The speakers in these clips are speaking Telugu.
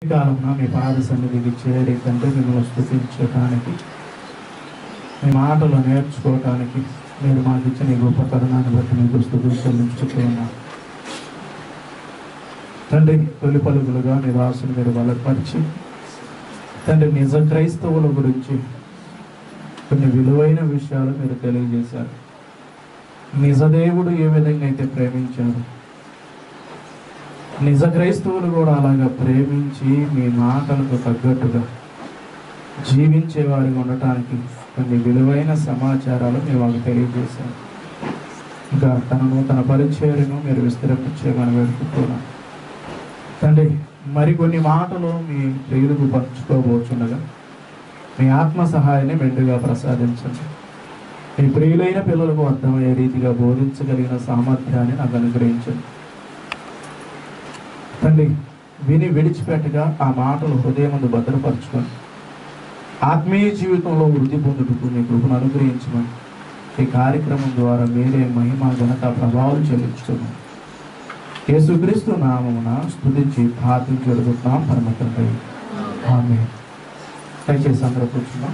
కాలంలో మీ పాద సన్నిధికి చేరి తండ్రి మిమ్మల్ని స్థుతించడానికి మీ మాటలు నేర్చుకోవటానికి మీరు మాకు ఇచ్చిన ఈ గొప్ప తరుణాన్ని బట్టి మీకు స్థుతులు చెల్లించుతూ ఉన్నాను తండ్రి తొలి పలుకులుగా మీ రాసులు మీరు బలపరిచి తండ్రి నిజ క్రైస్తవుల గురించి కొన్ని విలువైన విషయాలు మీరు తెలియజేశారు నిజదేవుడు ఏ విధంగా అయితే ప్రేమించారు నిజ క్రైస్తవులు కూడా అలాగా ప్రేమించి మీ మాటలకు తగ్గట్టుగా జీవించే వారిగా ఉండటానికి కొన్ని విలువైన సమాచారాలు మీరు వాళ్ళకి తెలియజేశారు ఇంకా తన నూతన పరిచయను మీరు విస్తరించేయమని వేడుకుంటున్నాను తండ్రి మరికొన్ని మాటలు మీ ప్రియులకు పంచుకోబోచుండగా మీ ఆత్మ సహాయాన్ని మెండుగా ప్రసాదించండి మీ ప్రియులైన పిల్లలకు అర్థమయ్యే రీతిగా బోధించగలిగిన సామర్థ్యాన్ని నాకు అనుగ్రహించండి తండ్రి విని విడిచిపెట్టగా ఆ మాటలు హృదయం ముందు భద్రపరచుకొని ఆత్మీయ జీవితంలో వృద్ధి పొందుటకు మీ కృపను అనుగ్రహించమని ఈ కార్యక్రమం ద్వారా మీరే మహిమ ఘనత ప్రభావం చెల్లించుకున్నాం యేసుక్రీస్తు నామమున స్తుతించి ప్రార్థించి అడుగుతున్నాం పరమతండ్రి ఆమె దయచేసి అందరూ కూర్చున్నాం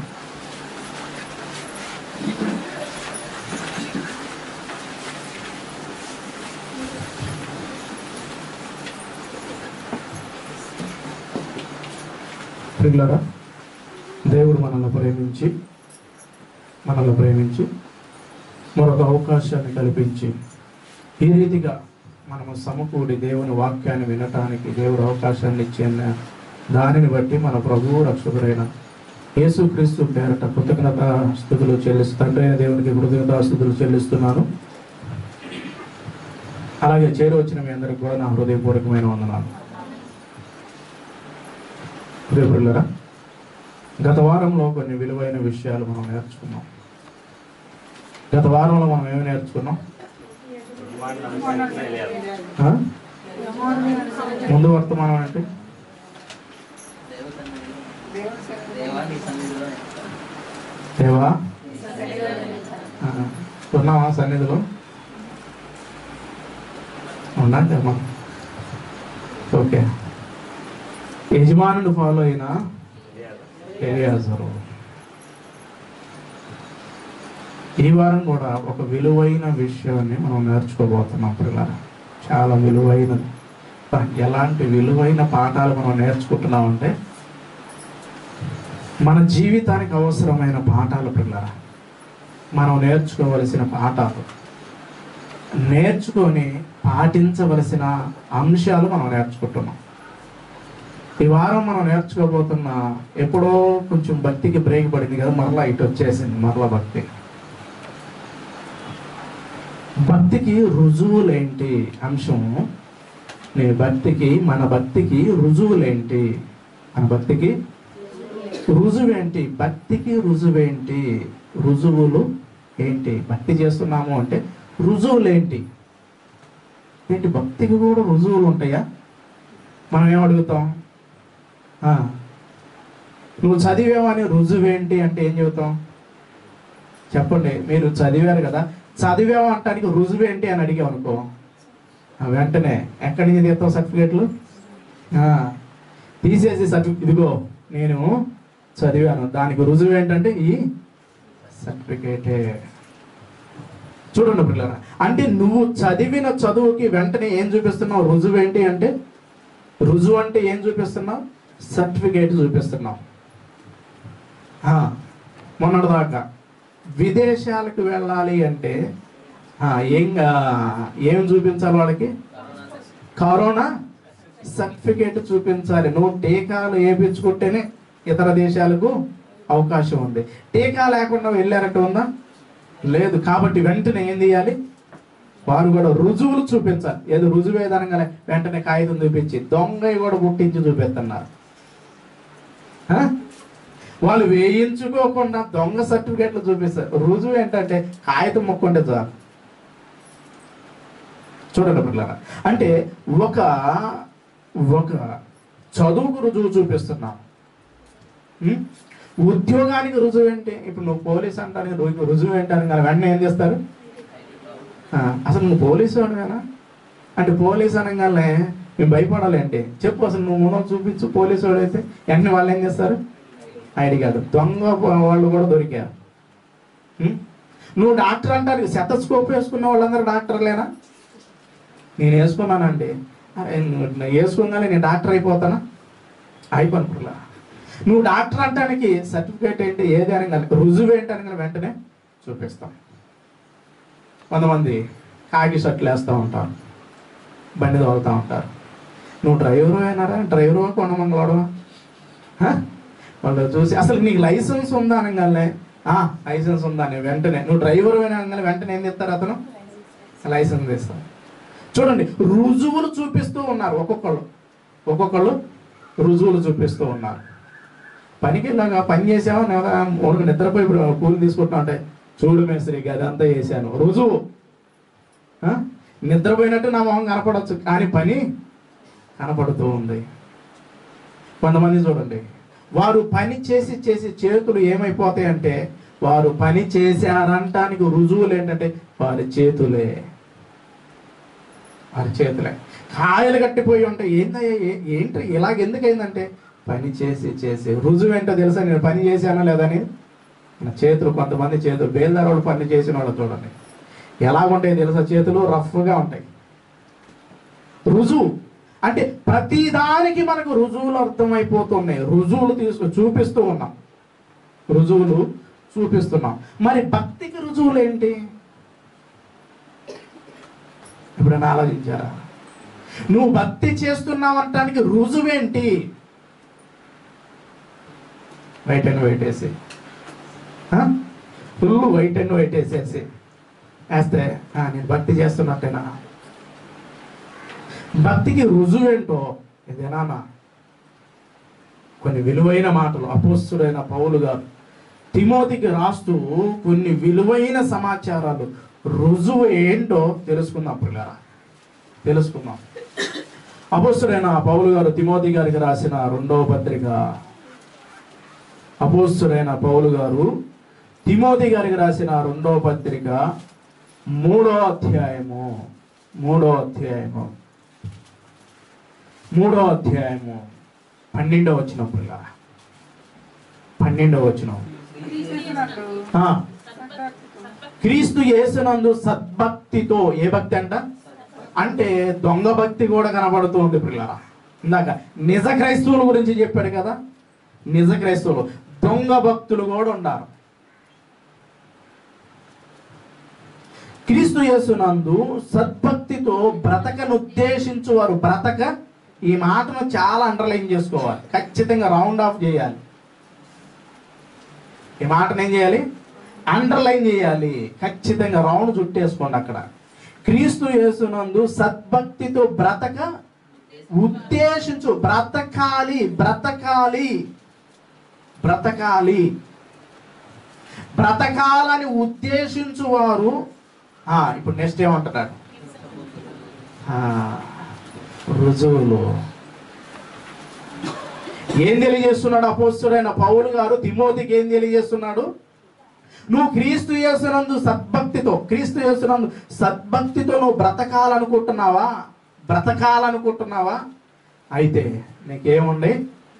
ప్రియులరా దేవుడు మనల్ని ప్రేమించి మనల్ని ప్రేమించి మరొక అవకాశాన్ని కల్పించి ఈ రీతిగా మనము సమకూడి దేవుని వాక్యాన్ని వినటానికి దేవుడు అవకాశాన్ని ఇచ్చిన దానిని బట్టి మన ప్రభువు రక్షకుడైన యేసుక్రీస్తు పేరట కృతజ్ఞత స్థుతులు చెల్లిస్తూ తండ్రి అయిన దేవునికి కృతజ్ఞత స్థుతులు చెల్లిస్తున్నాను అలాగే చేరవచ్చిన మీ అందరికి కూడా నా హృదయపూర్వకమైన వందనాలు ప్రియపురులరా గత వారంలో కొన్ని విలువైన విషయాలు మనం నేర్చుకున్నాం గత వారంలో మనం ఏమి నేర్చుకున్నాం ఆ? ముందు వర్తమానం ఏంటి దేవా ఆ, ఉన్నావా సన్నిధిలో ఉన్నా అమ్మా ఓకే యజమానుడు ఫాలో అయిన ఎలియాజరు ఈ వారం కూడా ఒక విలువైన విషయాన్ని మనం నేర్చుకోబోతున్నాం పిల్లలు చాలా విలువైనది బా, ఎలాంటి విలువైన పాఠాలు మనం నేర్చుకుంటున్నామంటే మన జీవితానికి అవసరమైన పాఠాలు పిల్లరా మనం నేర్చుకోవలసిన పాఠాలు నేర్చుకొని పాటించవలసిన అంశాలు మనం నేర్చుకుంటున్నాం ఈ వారం మనం నేర్చుకోబోతున్న ఎప్పుడో కొంచెం భక్తికి బ్రేక్ పడింది కదా మరలా ఇటు వచ్చేసింది మరలా భక్తి భక్తికి రుజువులేంటి అంశం నీ భక్తికి మన భక్తికి రుజువులేంటి మన భక్తికి రుజువేంటి భక్తికి రుజువేంటి రుజువులు ఏంటి భక్తి చేస్తున్నాము అంటే రుజువులేంటి ఏంటి భక్తికి కూడా రుజువులు ఉంటాయా మనం ఏం అడుగుతాం ఆ, నువ్వు చదివావని రుజువేంటి అంటే ఏం చెబుతాం చెప్పండి మీరు చదివారు కదా చదివావు అంటానికి రుజువేంటి అని అడిగావు అనుకో ఆ, వెంటనే ఎక్కడి నుంచి తీస్తావు సర్టిఫికేట్లు ఆ, తీసేసి సర్టిఫికేట్ ఇదిగో నేను చదివాను దానికి రుజువు ఏంటంటే ఈ సర్టిఫికేటే చూడండి పిల్లరా అంటే నువ్వు చదివిన చదువుకి వెంటనే ఏం చూపిస్తున్నావు రుజువు ఏంటి అంటే రుజువు అంటే ఏం చూపిస్తున్నావు సర్టిఫికేట్ చూపిస్తున్నావు ఆ, మొన్నటిదాకా విదేశాలకు వెళ్ళాలి అంటే ఆ, ఏం ఆ, ఏం చూపించాలి వాళ్ళకి కరోనా సర్టిఫికేట్ చూపించాలి నువ్వు టీకాలు వేయించుకుంటేనే ఇతర దేశాలకు అవకాశం ఉంది టీకా లేకుండా వెళ్ళారట ఉందా లేదు కాబట్టి వెంటనే ఏం చేయాలి వారు కూడా రుజువులు చూపించాలి ఏదో రుజువు ఏదనగానే వెంటనే కాగితం చూపించి దొంగ కూడా పుట్టించి చూపిస్తున్నారు ఆ? వాళ్ళు వేయించుకోకుండా దొంగ సర్టిఫికేట్లు చూపిస్తారు రుజువు ఏంటంటే కాగితం మొక్కుంటే చాలు చూడండి పిల్లరా అంటే ఒక ఒక చదువుకు రుజువు చూపిస్తున్నాం ఉం? ఉద్యోగానికి రుజువు ఏంటి ఇప్పుడు నువ్వు పోలీస్ అంటానికి రు- రుజువు ఏంటని కానీ వెంటనే ఏం చేస్తారు ఆ, అసలు నువ్వు పోలీసు వాడివేనా అంటే పోలీస్ అనగానే మేము భయపడాలి అంటే చెప్పు అసలు నువ్వు ముందు చూపించు పోలీసు వాడు అయితే వెంటనే వాళ్ళు ఏం చేస్తారు ఐడి కార్డు దొంగ వాళ్ళు కూడా దొరికారు ఉం? నువ్వు డాక్టర్ అంటారు శతస్కోప్ వేసుకున్న వాళ్ళందరూ డాక్టర్లేనా నేను వేసుకున్నానండి అరే, నువ్వు ఇట్లా వేసుకోగానే నేను డాక్టర్ అయిపోతానా అయిపోనుకులా నువ్వు డాక్టర్ అంటానికి సర్టిఫికేట్ ఏంటి ఏది అని కానీ రుజువు ఏంటి అని కానీ వెంటనే చూపిస్తాం కొంతమంది కాకి షర్ట్లు వేస్తూ ఉంటారు బండి తోలుతూ ఉంటారు నువ్వు డ్రైవరు అయినారా డ్రైవరు కొనమంగళవాడు వాళ్ళు చూసి అసలు నీకు లైసెన్స్ ఉందా అనగానే "ఆ, లైసెన్స్ ఉందా అని వెంటనే నువ్వు డ్రైవర్ అనగానే వెంటనే ఏం చెప్తారు అతను లైసెన్స్ ఇస్తాడు చూడండి రుజువులు చూపిస్తూ ఉన్నారు ఒక్కొక్కళ్ళు ఒక్కొక్కళ్ళు రుజువులు చూపిస్తూ ఉన్నారు పనికి వెళ్ళాక పని చేసావా లేదా ఊరికి నిద్రపోయి ఇప్పుడు కూలి తీసుకుంటున్నా అంటే చూడు మేస్త్రి అదంతా చేశాను రుజువు ఆ? నిద్రపోయినట్టు నా మొహం కనపడవచ్చు కానీ పని కనపడుతూ ఉంది కొంతమంది చూడండి వారు పని చేసి చేసి చేతులు ఏమైపోతాయి అంటే వారు పని చేశారంటానికి రుజువులు ఏంటంటే వారి చేతులే వారి చేతులే కాయలు కట్టిపోయి ఉంటాయి ఏందయ్యా ఏ- ఏంటి ఇలాగ ఎందుకైందంటే పని చేసి చేసి రుజువు ఏంటో తెలుసా నేను పని చేశానా లేదని నా చేతులు కొంతమంది చేతులు బేల్దారు వాళ్ళు పని చేసిన వాళ్ళు చూడండి ఎలా ఉంటాయి తెలుసా చేతులు రఫ్గా ఉంటాయి రుజువు అంటే ప్రతిదానికి మనకు రుజువులు అర్థమైపోతున్నాయి రుజువులు తీసుకు చూపిస్తూ ఉన్నాం రుజువులు చూపిస్తున్నాం మరి భక్తికి రుజువులు ఏంటి ఎప్పుడైనా ఆలోచించారా నువ్వు భక్తి చేస్తున్నావు అంటానికి రుజువేంటి వైట్ అండ్ వైట్ వేసి ఫుల్ వైట్ అండ్ వైట్ వేసేసి వేస్తే "ఆ, నేను భక్తి చేస్తున్నట్టేనా భక్తికి రుజువేంటో ఇదేనా కొన్ని విలువైన మాటలు అపోస్తుడైన పౌలు గారు తిమోతికి రాస్తూ కొన్ని విలువైన సమాచారాలు రుజువు ఏంటో తెలుసుకుందాం పిల్లరా తెలుసుకుందాం అపోస్తుడైన పౌలు గారు తిమోతి గారికి రాసిన రెండవ పత్రిక అపోస్తుడైన పౌలు గారు తిమోతి గారికి రాసిన రెండవ పత్రిక మూడో అధ్యాయము మూడో అధ్యాయము మూడో అధ్యాయము పన్నెండో వచ్చిన పిల్ల పన్నెండో వచ్చిన క్రీస్తు యేసునందు సద్భక్తితో ఏ భక్తి అంట అంటే దొంగ భక్తి కూడా కనబడుతూ ఉంది పిల్లల ఇందాక నిజ క్రైస్తవుల గురించి చెప్పాడు కదా నిజ క్రైస్తవులు దొంగ భక్తులు కూడా ఉండారు క్రీస్తు యేసునందు సద్భక్తితో బ్రతకను ఉద్దేశించు వారు బ్రతక ఈ మాటను చాలా అండర్లైన్ చేసుకోవాలి ఖచ్చితంగా రౌండ్ ఆఫ్ చేయాలి ఈ మాటను ఏం చేయాలి అండర్లైన్ చేయాలి ఖచ్చితంగా రౌండ్ చుట్టేసుకోండి అక్కడ క్రీస్తు యేసునందు సద్భక్తితో బ్రతక ఉద్దేశించు బ్రతకాలి బ్రతకాలి బ్రతకాలి బ్రతకాలని ఉద్దేశించు వారు ఆ, ఇప్పుడు నెక్స్ట్ ఏమంటున్నాడు ఆ, రుజువులు ఏం తెలియజేస్తున్నాడు అపోస్తుడైన పౌలు గారు తిమోతికి ఏం తెలియజేస్తున్నాడు నువ్వు క్రీస్తు యేసునందు సద్భక్తితో క్రీస్తు యేసునందు సద్భక్తితో నువ్వు బ్రతకాలనుకుంటున్నావా బ్రతకాలనుకుంటున్నావా అయితే నీకేముంది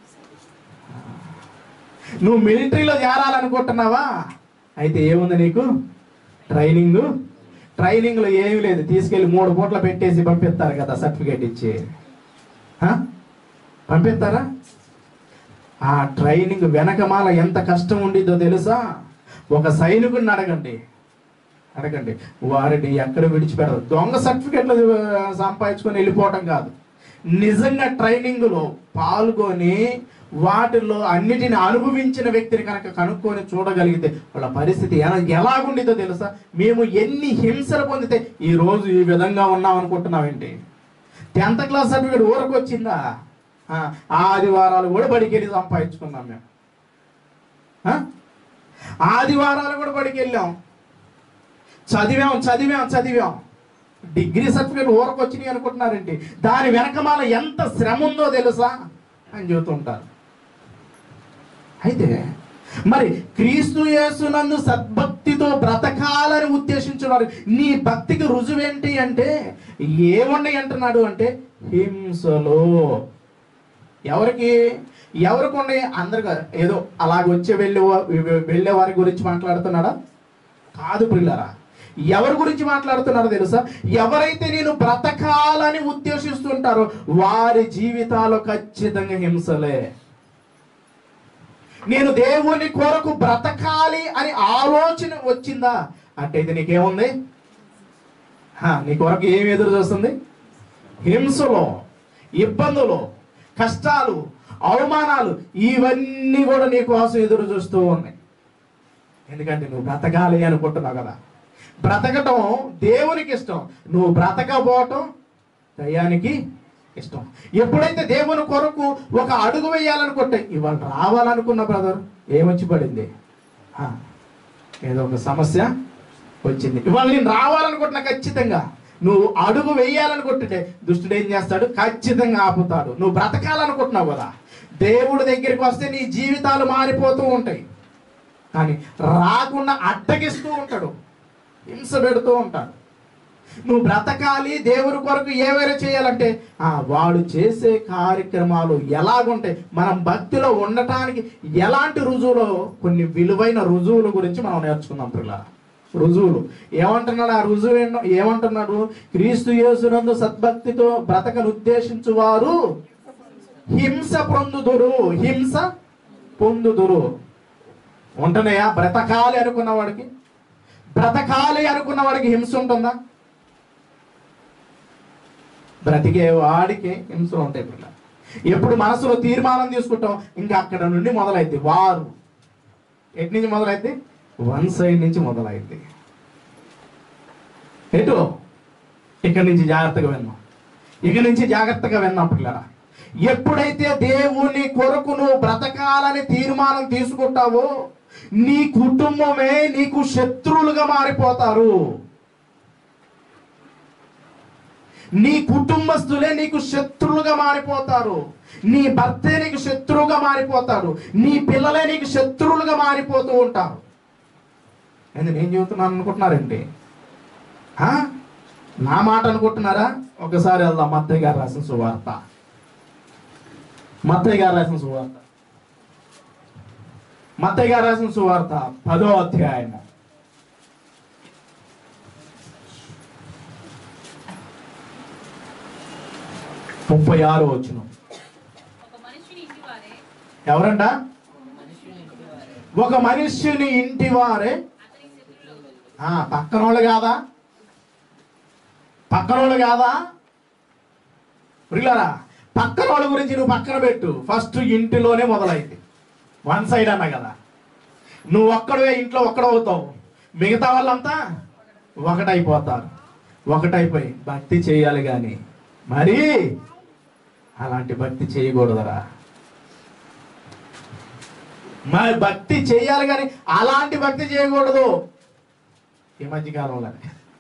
నువ్వు మిలిటరీలో చేరాలనుకుంటున్నావా అయితే ఏముంది నీకు ట్రైనింగ్ ట్రైనింగ్లో ఏమీ లేదు తీసుకెళ్ళి మూడు పూట్ల పెట్టేసి పంపిస్తారు కదా సర్టిఫికేట్ ఇచ్చి హ? పంపిస్తారా ఆ ట్రైనింగ్ వెనకమాల ఎంత కష్టం ఉండిద్దో తెలుసా ఒక సైనికుడిని అడగండి అడగండి వారిని ఎక్కడ విడిచిపెడదు దొంగ సర్టిఫికెట్లు ఆ, సంపాదించుకొని వెళ్ళిపోవటం కాదు నిజంగా ట్రైనింగ్లో పాల్గొని వాటిల్లో అన్నిటిని అనుభవించిన వ్యక్తిని కనుక కనుక్కొని చూడగలిగితే వాళ్ళ పరిస్థితి ఎలా ఎలాగుండిదో తెలుసా మేము ఎన్ని హింసలు పొందితే ఈ రోజు ఈ విధంగా ఉన్నాం అనుకుంటున్నామేంటి టెన్త్ క్లాస్ సర్టిఫికేట్ ఊరకు వచ్చిందా ఆ, ఆదివారాలు కూడా బడికి వెళ్ళి సంపాదించుకున్నాం మేము ఆ? ఆదివారాలు కూడా బడికి వెళ్ళాం చదివాం చదివాం చదివాం డిగ్రీ సర్టిఫికేట్ ఊరకు వచ్చినాయి అనుకుంటున్నారేంటి దాని వెనకమాల ఎంత శ్రమ ఉందో తెలుసా అని చెబుతుంటారు అయితే మరి క్రీస్తు యేసునందు సద్భక్తితో బ్రతకాలని ఉద్దేశించున్నారు నీ భక్తికి రుజువేంటి అంటే ఏమున్నాయి అంటున్నాడు అంటే హింసలో ఎవరికి ఎవరికి ఉన్నాయి అందరికి ఏదో అలాగ వచ్చే వెళ్ళే వా- వెళ్ళే వారి గురించి మాట్లాడుతున్నాడా కాదు పిల్లరా ఎవరి గురించి మాట్లాడుతున్నారో తెలుసా ఎవరైతే నేను బ్రతకాలని ఉద్దేశిస్తుంటారో వారి జీవితాలు ఖచ్చితంగా హింసలే నేను దేవుని కొరకు బ్రతకాలి అని ఆలోచన వచ్చిందా అంటే ఇది నీకేముంది హా, నీ కొరకు ఏమి ఎదురు చూస్తుంది హింసలో ఇబ్బందులు కష్టాలు అవమానాలు ఇవన్నీ కూడా నీ కోసం ఎదురు చూస్తూ ఉన్నాయి ఎందుకంటే నువ్వు బ్రతకాలి అనుకుంటున్నావు కదా బ్రతకటం దేవునికి ఇష్టం నువ్వు బ్రతకపోవటం దయ్యానికి ఇష్టం ఎప్పుడైతే దేవుని కొరకు ఒక అడుగు వేయాలనుకుంటే ఇవాళ రావాలనుకున్న బ్రదర్ ఏమొచ్చి పడింది ఆ, ఏదో ఒక సమస్య వచ్చింది ఇవాళ నేను రావాలనుకుంటున్నా ఖచ్చితంగా నువ్వు అడుగు వేయాలనుకుంటుంటే దుష్టుడు ఏం చేస్తాడు ఖచ్చితంగా ఆపుతాడు నువ్వు బ్రతకాలనుకుంటున్నావు కదా దేవుడి దగ్గరికి వస్తే నీ జీవితాలు మారిపోతూ ఉంటాయి కానీ రాకుండా అడ్డగిస్తూ ఉంటాడు హింస పెడుతూ ఉంటాడు నువ్వు బ్రతకాలి దేవుని కొరకు ఏవైనా చేయాలంటే ఆ వాడు చేసే కార్యక్రమాలు ఎలాగుంటాయి మనం భక్తిలో ఉండటానికి ఎలాంటి రుజువులో కొన్ని విలువైన రుజువుల గురించి మనం నేర్చుకుందాం పిల్ల రుజువులు ఏమంటున్నాడు ఆ రుజువు ఏంటో ఏమంటున్నాడు క్రీస్తు యేసునందు సద్భక్తితో బ్రతకను ఉద్దేశించువారు హింస పొందుదురు హింస పొందుదురు ఉంటున్నాయా బ్రతకాలి అనుకున్న వాడికి బ్రతకాలి అనుకున్న వాడికి హింస ఉంటుందా బ్రతికే వాడికి హింసలు ఉంటాయి పిల్ల ఎప్పుడు మనసులో తీర్మానం తీసుకుంటాం ఇంకా అక్కడ నుండి మొదలైద్ది వారు ఎటు నుంచి మొదలైద్ది వన్ సైడ్ నుంచి మొదలైద్ది ఎటు ఇక్కడి నుంచి జాగ్రత్తగా విన్నాం ఇక నుంచి జాగ్రత్తగా విన్నాం పిల్లరా ఎప్పుడైతే దేవుని కొరకు నువ్వు బ్రతకాలని తీర్మానం తీసుకుంటావో నీ కుటుంబమే నీకు శత్రువులుగా మారిపోతారు నీ కుటుంబస్తులే నీకు శత్రువులుగా మారిపోతారు నీ భర్తే నీకు శత్రువుగా మారిపోతాడు నీ పిల్లలే నీకు శత్రువులుగా మారిపోతూ ఉంటారు ఏంది నేను చెబుతున్నాను అనుకుంటున్నారండి ఆ? నా మాట అనుకుంటున్నారా ఒకసారి వెళ్దాం మత్తయ్య గారు రాసిన సువార్త మత్తయ్య గారు రాసిన సువార్త మత్తయ్య గారు రాసిన సువార్త పదో అధ్యాయము ముప్పై ఆరు వచ్చిన ఒక మనిషిని ఇంటి వారే ఎవరంట మనుషుని ఇంటి వారే ఒక మనుష్యుని ఇంటి వారే అతని శత్రువులు ఆ, పక్కనోళ్ళు కాదా పక్కనోళ్ళు కాదా ప్రిల్లరా పక్కనోళ్ళ గురించి నువ్వు పక్కన పెట్టు ఫస్ట్ ఇంటిలోనే మొదలైంది వన్ సైడ్ అన్నా కదా నువ్వు ఒక్కడే ఇంట్లో ఒక్కడవుతావు మిగతా వాళ్ళంతా ఒకటైపోతారు ఒకటైపోయి భక్తి చేయాలి కానీ మరి అలాంటి భక్తి చేయకూడదురా మరి భక్తి చేయాలి కానీ అలాంటి భక్తి చేయకూడదు ఈ మధ్య కాలంలో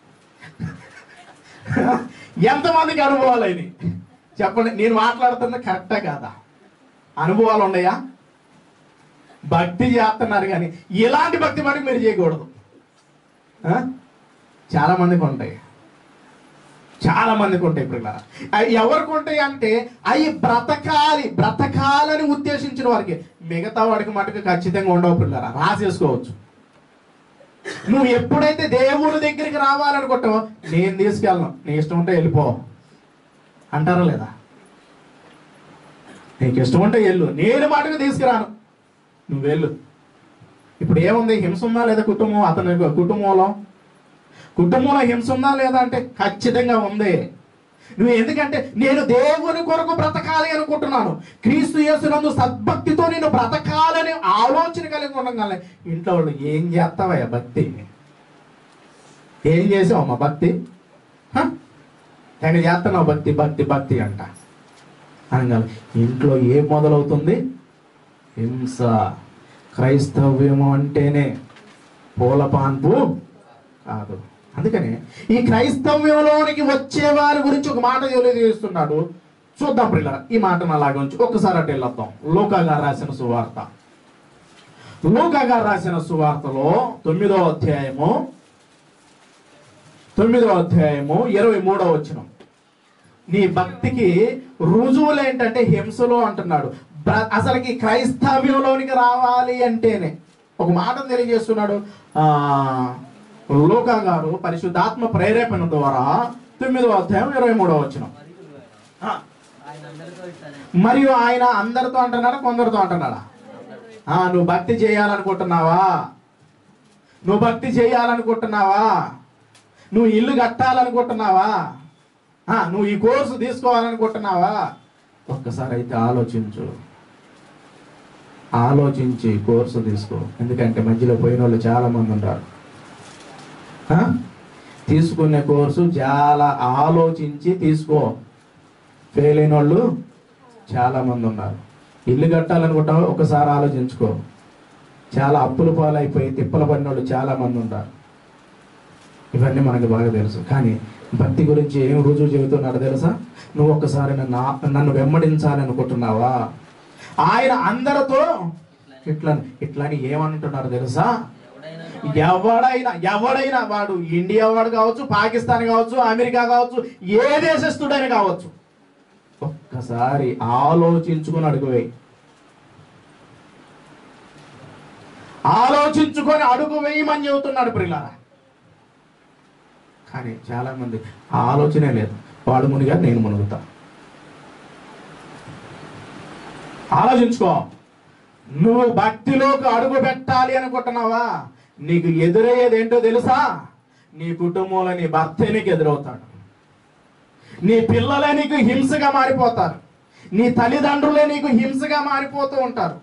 ఎంతమందికి అనుభవాలు అయినాయి చెప్పండి నేను మాట్లాడుతున్న కరెక్టా కాదా అనుభవాలు ఉన్నాయా భక్తి చేస్తున్నారు కానీ ఇలాంటి భక్తి మటుకు మీరు చేయకూడదు ఆ? చాలా మందికి ఉంటాయి చాలా మందికి ఉంటాయి ఇప్పుడు ఇలా. అవి ఎవరికి ఉంటాయి అంటే అవి బ్రతకాలి బ్రతకాలని ఉద్దేశించిన వారికి మిగతా వాడికి మటుకు ఖచ్చితంగా ఉండవు పిల్లరా రాసేసుకోవచ్చు నువ్వు ఎప్పుడైతే దేవుని దగ్గరికి రావాలనుకుంటావో నేను తీసుకెళ్ళను నీ ఇష్టం ఉంటే వెళ్ళిపో అంటారా లేదా నీకు ఇష్టం ఉంటే వెళ్ళు నేను మటుకు తీసుకురాను నువ్వు వెళ్ళు ఇప్పుడు ఏముంది హింస ఉందా లేదా కుటుంబం అతని కుటుంబంలో కుటుంబంలో హింస ఉందా లేదా అంటే ఖచ్చితంగా ఉంది నువ్వు ఎందుకంటే నేను దేవుని కొరకు బ్రతకాలి అనుకుంటున్నాను క్రీస్తు యేసునందు సద్భక్తితో నేను బ్రతకాలని ఆలోచన కలిగి ఉండగానే ఇంట్లో వాళ్ళు ఏం చేస్తావయ్యా భక్తి ఏం చేసావమ్మా భక్తి హ? తెగ చేస్తున్నావు భక్తి భక్తి భక్తి అంట అనగా ఇంట్లో ఏం మొదలవుతుంది హింస క్రైస్తవ్యము అంటేనే పూల పాన్పు కాదు అందుకని ఈ క్రైస్తవ్యంలోనికి వచ్చే వారి గురించి ఒక మాట తెలియజేస్తున్నాడు చూద్దాం పిల్లల ఈ మాటను అలాగే ఉంచి ఒక్కసారి అటు వెళ్ళొద్దాం లోకా గారు రాసిన సువార్త లోకా గారు రాసిన సువార్తలో తొమ్మిదో అధ్యాయము తొమ్మిదో అధ్యాయము ఇరవై మూడో వచ్చిన నీ భక్తికి రుజువులు ఏంటంటే హింసలో అంటున్నాడు బ్ర- అసలుకి క్రైస్తవ్యంలోనికి రావాలి అంటేనే ఒక మాట తెలియజేస్తున్నాడు ఆ లోకా గారు పరిశుద్ధాత్మ ప్రేరేపణ ద్వారా తొమ్మిదవ అధ్యాయం ఇరవై మూడవ వచ్చిన ఆయన అందరితో ఇస్తానే మరియు ఆయన అందరితో అంటున్నాడా కొందరితో అంటున్నాడా ఆ, నువ్వు భక్తి చేయాలనుకుంటున్నావా నువ్వు భక్తి చేయాలనుకుంటున్నావా నువ్వు ఇల్లు కట్టాలనుకుంటున్నావా ఆ, నువ్వు ఈ కోర్సు తీసుకోవాలనుకుంటున్నావా ఒక్కసారి అయితే ఆలోచించు ఆలోచించి కోర్సు తీసుకో ఎందుకంటే మధ్యలో పోయిన వాళ్ళు చాలా మంది ఉంటారు ఆ? తీసుకునే కోర్సు చాలా ఆలోచించి తీసుకో ఫెయిల్ అయిన వాళ్ళు చాలా మంది ఉన్నారు ఇల్లు కట్టాలనుకుంటావు ఒకసారి ఆలోచించుకో చాలా అప్పుల పాలైపోయి తిప్పల పడిన వాళ్ళు చాలా మంది ఉంటారు ఇవన్నీ మనకు బాగా తెలుసు కానీ భక్తి గురించి ఏం రుజువు చెబుతున్నాడు తెలుసా నువ్వు ఒక్కసారి నన్ను ఆ- నన్ను వెంబడించాలి అనుకుంటున్నావా ఆయన అందరితో ఇట్లా ఇట్లని ఏమంటున్నాడు తెలుసా ఎవడైనా ఎవడైనా ఎవడైనా వాడు ఇండియా వాడు కావచ్చు పాకిస్తాన్ కావచ్చు అమెరికా కావచ్చు ఏ దేశస్తుడైనా కావచ్చు ఒక్కసారి ఆలోచించుకొని అడుగు వేయి ఆలోచించుకొని అడుగు వేయమని చెబుతున్నాడు ప్రిలారా కానీ చాలా మంది ఆ ఆలోచనే లేదు వాడు మునిగా నేను మునుగుతా ఆలోచించుకో నువ్వు భక్తిలోకి అడుగు పెట్టాలి అనుకుంటున్నావా నీకు ఎదురయ్యేది ఏంటో తెలుసా నీ కుటుంబంలో నీ భర్తే నీకు ఎదురవుతాడు నీ పిల్లలే నీకు హింసగా మారిపోతారు నీ తల్లిదండ్రులే నీకు హింసగా మారిపోతూ ఉంటారు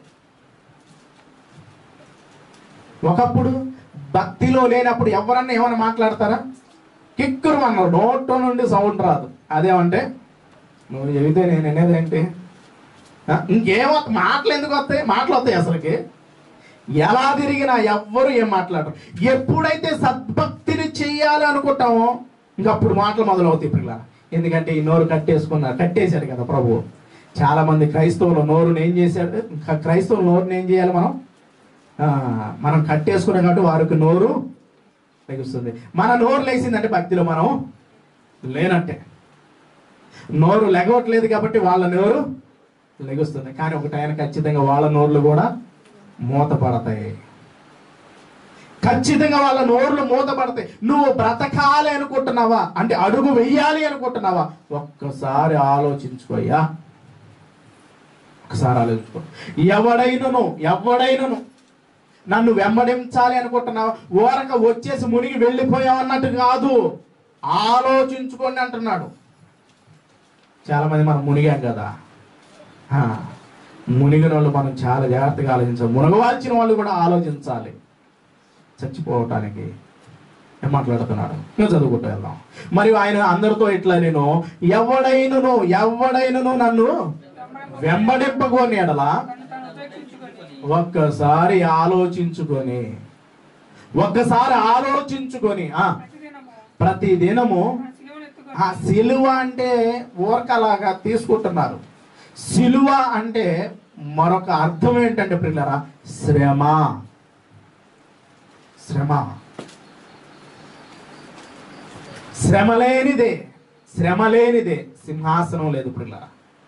ఒకప్పుడు భక్తిలో లేనప్పుడు ఎవరన్నా ఏమైనా మాట్లాడతారా కిక్కురు అన్నారు నోట్లో నుండి సౌండ్ రాదు అదేమంటే నువ్వు చెబితే నేను అనేది ఏంటి ఆ, ఇంకేమో మాటలు ఎందుకు వస్తాయి మాటలు వస్తాయి అసలుకి ఎలా తిరిగినా ఎవ్వరు ఏం మాట్లాడరు ఎప్పుడైతే సద్భక్తిని చెయ్యాలి అనుకుంటామో ఇంక అప్పుడు మాటలు మొదలవుతాయి పిల్లల ఎందుకంటే ఈ నోరు కట్టేసుకున్నారు కట్టేశాడు కదా ప్రభు చాలా మంది క్రైస్తవులు నోరుని ఏం చేశాడు క- క్రైస్తవుల నోరుని ఏం చేయాలి మనం ఆ, మనం కట్టేసుకున్నాం కాబట్టి వారికి నోరు లెగుస్తుంది మన నోరు లేచిందంటే భక్తిలో మనం లేనట్టే నోరు లెగవట్లేదు కాబట్టి వాళ్ళ నోరు లెగుస్తుంది కానీ ఒకటి ఆయన ఖచ్చితంగా వాళ్ళ నోర్లు కూడా మూతపడతాయి ఖచ్చితంగా వాళ్ళ నోర్లు మూతపడతాయి నువ్వు బ్రతకాలి అనుకుంటున్నావా అంటే అడుగు వెయ్యాలి అనుకుంటున్నావా ఒక్కసారి ఆలోచించుకోయ్యా ఒకసారి ఆలోచించుకో ఎవడైనను ఎవడైనను నన్ను వెంబడించాలి అనుకుంటున్నావా ఓరక వచ్చేసి మునిగి వెళ్ళిపోయావు అన్నట్టు కాదు ఆలోచించుకోండి అంటున్నాడు చాలా మంది మనం మునిగాం కదా ఆ, మునిగిన వాళ్ళు మనం చాలా జాగ్రత్తగా ఆలోచించాలి మునగవాల్చిన వాళ్ళు కూడా ఆలోచించాలి చచ్చిపోవటానికి ఏం మాట్లాడుతున్నాడు నేను చదువుకుంటూ వెళ్దాం మరియు ఆయన అందరితో ఇట్లా నేను ఎవడైనను ఎవడైనను నన్ను వెంబడింపగోని ఎడలా ఒక్కసారి ఆలోచించుకొని ఒక్కసారి ఆలోచించుకొని ఆ ప్రతి దినము ఆ సిలువ అంటే ఊరకలాగా తీసుకుంటున్నారు సిలువ అంటే మరొక అర్థం ఏంటంటే పిల్లరా శ్రమ శ్రమ శ్రమ లేనిదే శ్రమ లేనిదే సింహాసనం లేదు పిల్లరా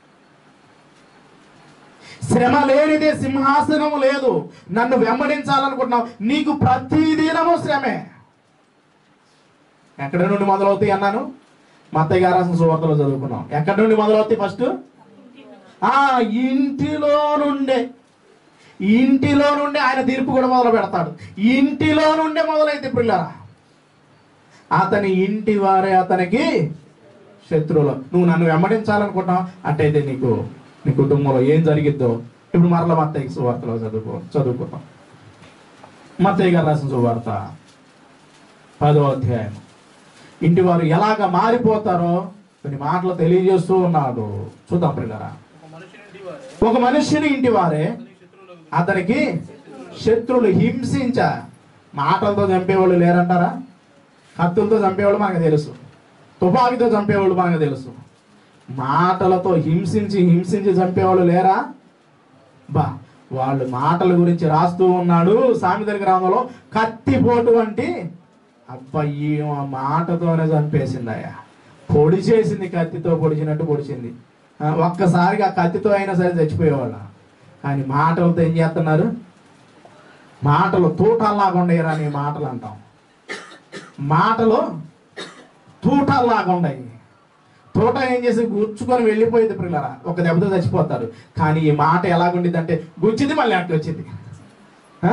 శ్రమ లేనిదే సింహాసనం లేదు నన్ను వెంబడించాలనుకుంటున్నావు నీకు ప్రతిదినము శ్రమే ఎక్కడి నుండి మొదలవుతాయి అన్నాను మా అత్తయ్య గారు రాసిన సువార్తలో చదువుకున్నాం ఎక్కడి నుండి మొదలవుతాయి ఫస్ట్ ఆ ఇంటిలో నుండే ఇంటిలో నుండి ఆయన తీర్పు కూడా మొదలు పెడతాడు ఇంటిలో నుండే మొదలైతే పిల్లరా అతని ఇంటి వారే అతనికి శత్రువులు నువ్వు నన్ను వెంబడించాలనుకుంటున్నావు అంటే అయితే నీకు నీ కుటుంబంలో ఏం జరిగిద్దో ఇప్పుడు మరల మత్తయ్య సువార్తలో చదువుకో చదువుకుంటాం మత్తయ్య గారు రాసిన సువార్త పదో అధ్యాయం ఇంటి వారు ఎలాగ మారిపోతారో కొన్ని మాటలు తెలియజేస్తూ ఉన్నాడు చూద్దాం పిల్లరా ఒక మనుష్యుని ఇంటి వారే అతనికి శత్రువులు హింసించ మాటలతో చంపేవాళ్ళు లేరంటారా కత్తులతో చంపేవాళ్ళు మనకు తెలుసు తుపాకీతో చంపేవాళ్ళు మనకు తెలుసు మాటలతో హింసించి హింసించి చంపేవాళ్ళు లేరా బా వాళ్ళు మాటల గురించి రాస్తూ ఉన్నాడు సామెతల గ్రామంలో కత్తిపోటు వంటి అబ్బా ఈ మాటతోనే చంపేసిందయ్యా పొడి చేసింది కత్తితో పొడిచినట్టు పొడిచింది ఆ, ఒక్కసారిగా కత్తితో అయినా సరే చచ్చిపోయేవాళ్ళ కానీ మాటలతో ఏం చేస్తున్నారు మాటలు తూటాల్లాగా ఉండేరా నీ మాటలు అంటాం మాటలు తూటాల్లాగా ఉండయి తోట ఏం చేసి గుచ్చుకొని వెళ్ళిపోయేది పిల్లరా ఒక దెబ్బతో చచ్చిపోతారు కానీ ఈ మాట ఎలాగుండిద్ది అంటే గుచ్చింది మళ్ళీ అట్లా వచ్చింది ఆ?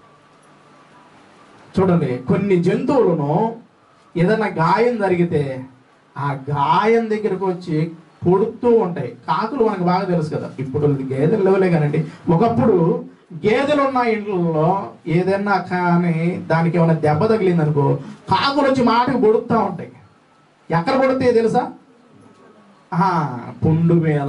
చూడండి కొన్ని జంతువులను ఏదైనా గాయం జరిగితే ఆ గాయం దగ్గరకు వచ్చి పొడుతూ ఉంటాయి కాకులు మనకు బాగా తెలుసు కదా ఇప్పుడు గేదెలు లేవలే కానండి ఒకప్పుడు గేదెలు ఉన్న ఇంట్లో ఏదైనా కానీ దానికి ఏమైనా దెబ్బ తగిలింది అనుకో కాకులు వచ్చి మాటకు పొడుస్తూ ఉంటాయి ఎక్కడ పొడుతాయి తెలుసా ఆ, పుండు మీద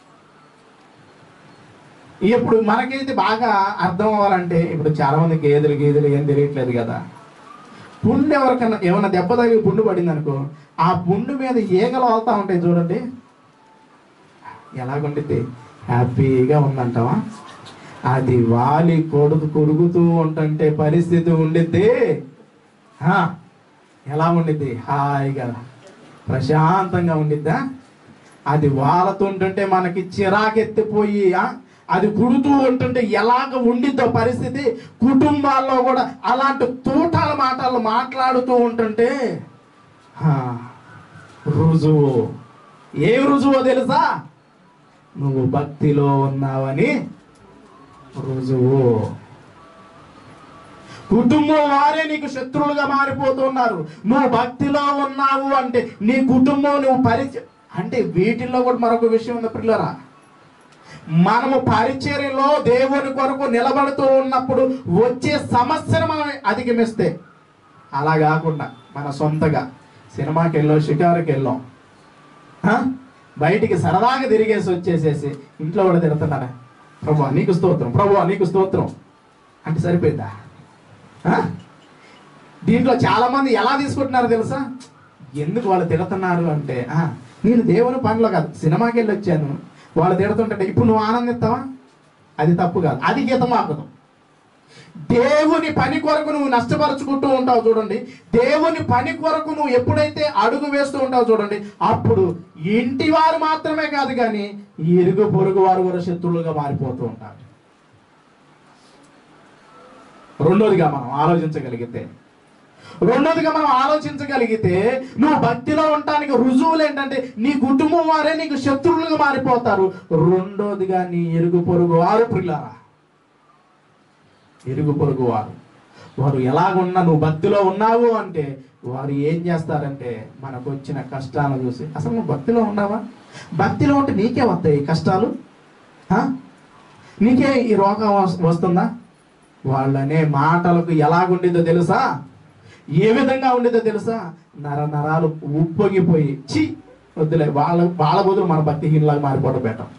ఇప్పుడు మనకైతే బాగా అర్థం అవ్వాలంటే ఇప్పుడు చాలా మంది గేదెలు గేదెలు ఏం తెలియట్లేదు కదా పుండు ఎవరికన్నా ఏమైనా దెబ్బ తగిలి పుండు పడింది అనుకో ఆ పుండు మీద ఈగలు వాళ్తా ఉంటాయి చూడండి ఎలాగుండిద్ది హ్యాపీగా ఉందంటావా అది వాలి కొడుకు కొరుకుతూ ఉంటుంటే పరిస్థితి ఉండిద్ది ఆ, ఎలా ఉండిద్ది హాయిగా ప్రశాంతంగా ఉండిద్దా అది వాళతుంటుంటే మనకి చిరాకెత్తిపోయి ఆ, అది కుడుతూ ఉంటుంటే ఎలాగ ఉండిద్దో పరిస్థితి కుటుంబాల్లో కూడా అలాంటి తూటాల మాటలు మాట్లాడుతూ ఉంటుంటే ఆ, రుజువు ఏ రుజువో తెలుసా నువ్వు భక్తిలో ఉన్నావని రుజువు కుటుంబం వారే నీకు శత్రువులుగా మారిపోతున్నారు నువ్వు భక్తిలో ఉన్నావు అంటే నీ కుటుంబం నువ్వు పరిచయం అంటే వీటిల్లో కూడా మరొక విషయం ఉంది పిల్లరా మనము పరిచర్యలో దేవుని కొరకు నిలబడుతూ ఉన్నప్పుడు వచ్చే సమస్యను మనం అధిగమిస్తే అలా కాకుండా మన సొంతగా సినిమాకి వెళ్ళాం షికారుకి వెళ్ళాం ఆ? బయటికి సరదాగా తిరిగేసి వచ్చేసేసి ఇంట్లో కూడా తిడుతున్నారా ప్రభు నీకు స్తోత్రం ప్రభు నీకు స్తోత్రం అంటే సరిపోయిందా ఆ? దీంట్లో చాలా మంది ఎలా తీసుకుంటున్నారు తెలుసా ఎందుకు వాళ్ళు తిడుతున్నారు అంటే ఆ, నేను దేవుని పనిలో కాదు సినిమాకి వెళ్ళి వచ్చాను వాళ్ళు తిడుతుంటే ఇప్పుడు నువ్వు ఆనందిస్తావా అది తప్పు కాదు అది గీతమాకుదాం దేవుని పని కొరకు నువ్వు నష్టపరుచుకుంటూ ఉంటావు చూడండి దేవుని పని కొరకు నువ్వు ఎప్పుడైతే అడుగు వేస్తూ ఉంటావు చూడండి అప్పుడు ఇంటి వారు మాత్రమే కాదు కానీ ఇరుగు పొరుగు వారు కూడా శత్రువులుగా మారిపోతూ ఉంటారు రెండోదిగా మనం ఆలోచించగలిగితే రెండోదిగా మనం ఆలోచించగలిగితే నువ్వు భక్తిలో ఉండటానికి రుజువులు ఏంటంటే నీ కుటుంబం వారే నీకు శత్రువులుగా మారిపోతారు రెండోదిగా నీ ఎరుగు పొరుగు వారు ప్రిలారా ఇరుగు పొరుగు వారు వారు ఎలాగున్నా నువ్వు భక్తిలో ఉన్నావు అంటే వారు ఏం చేస్తారంటే మనకు వచ్చిన కష్టాలను చూసి అసలు నువ్వు భక్తిలో ఉన్నావా భక్తిలో ఉంటే నీకే వస్తాయి ఈ కష్టాలు ఆ? నీకే ఈ రోగం వస్- వస్తుందా వాళ్ళనే మాటలకు ఎలాగుండిద్దో తెలుసా ఏ విధంగా ఉండేదో తెలుసా నర నరాలు ఉప్పొంగిపోయి చి వద్దులే వాళ్ళ వాళ్ళ బదులు మన భక్తిహీనలాగా మారిపోవడం బెటర్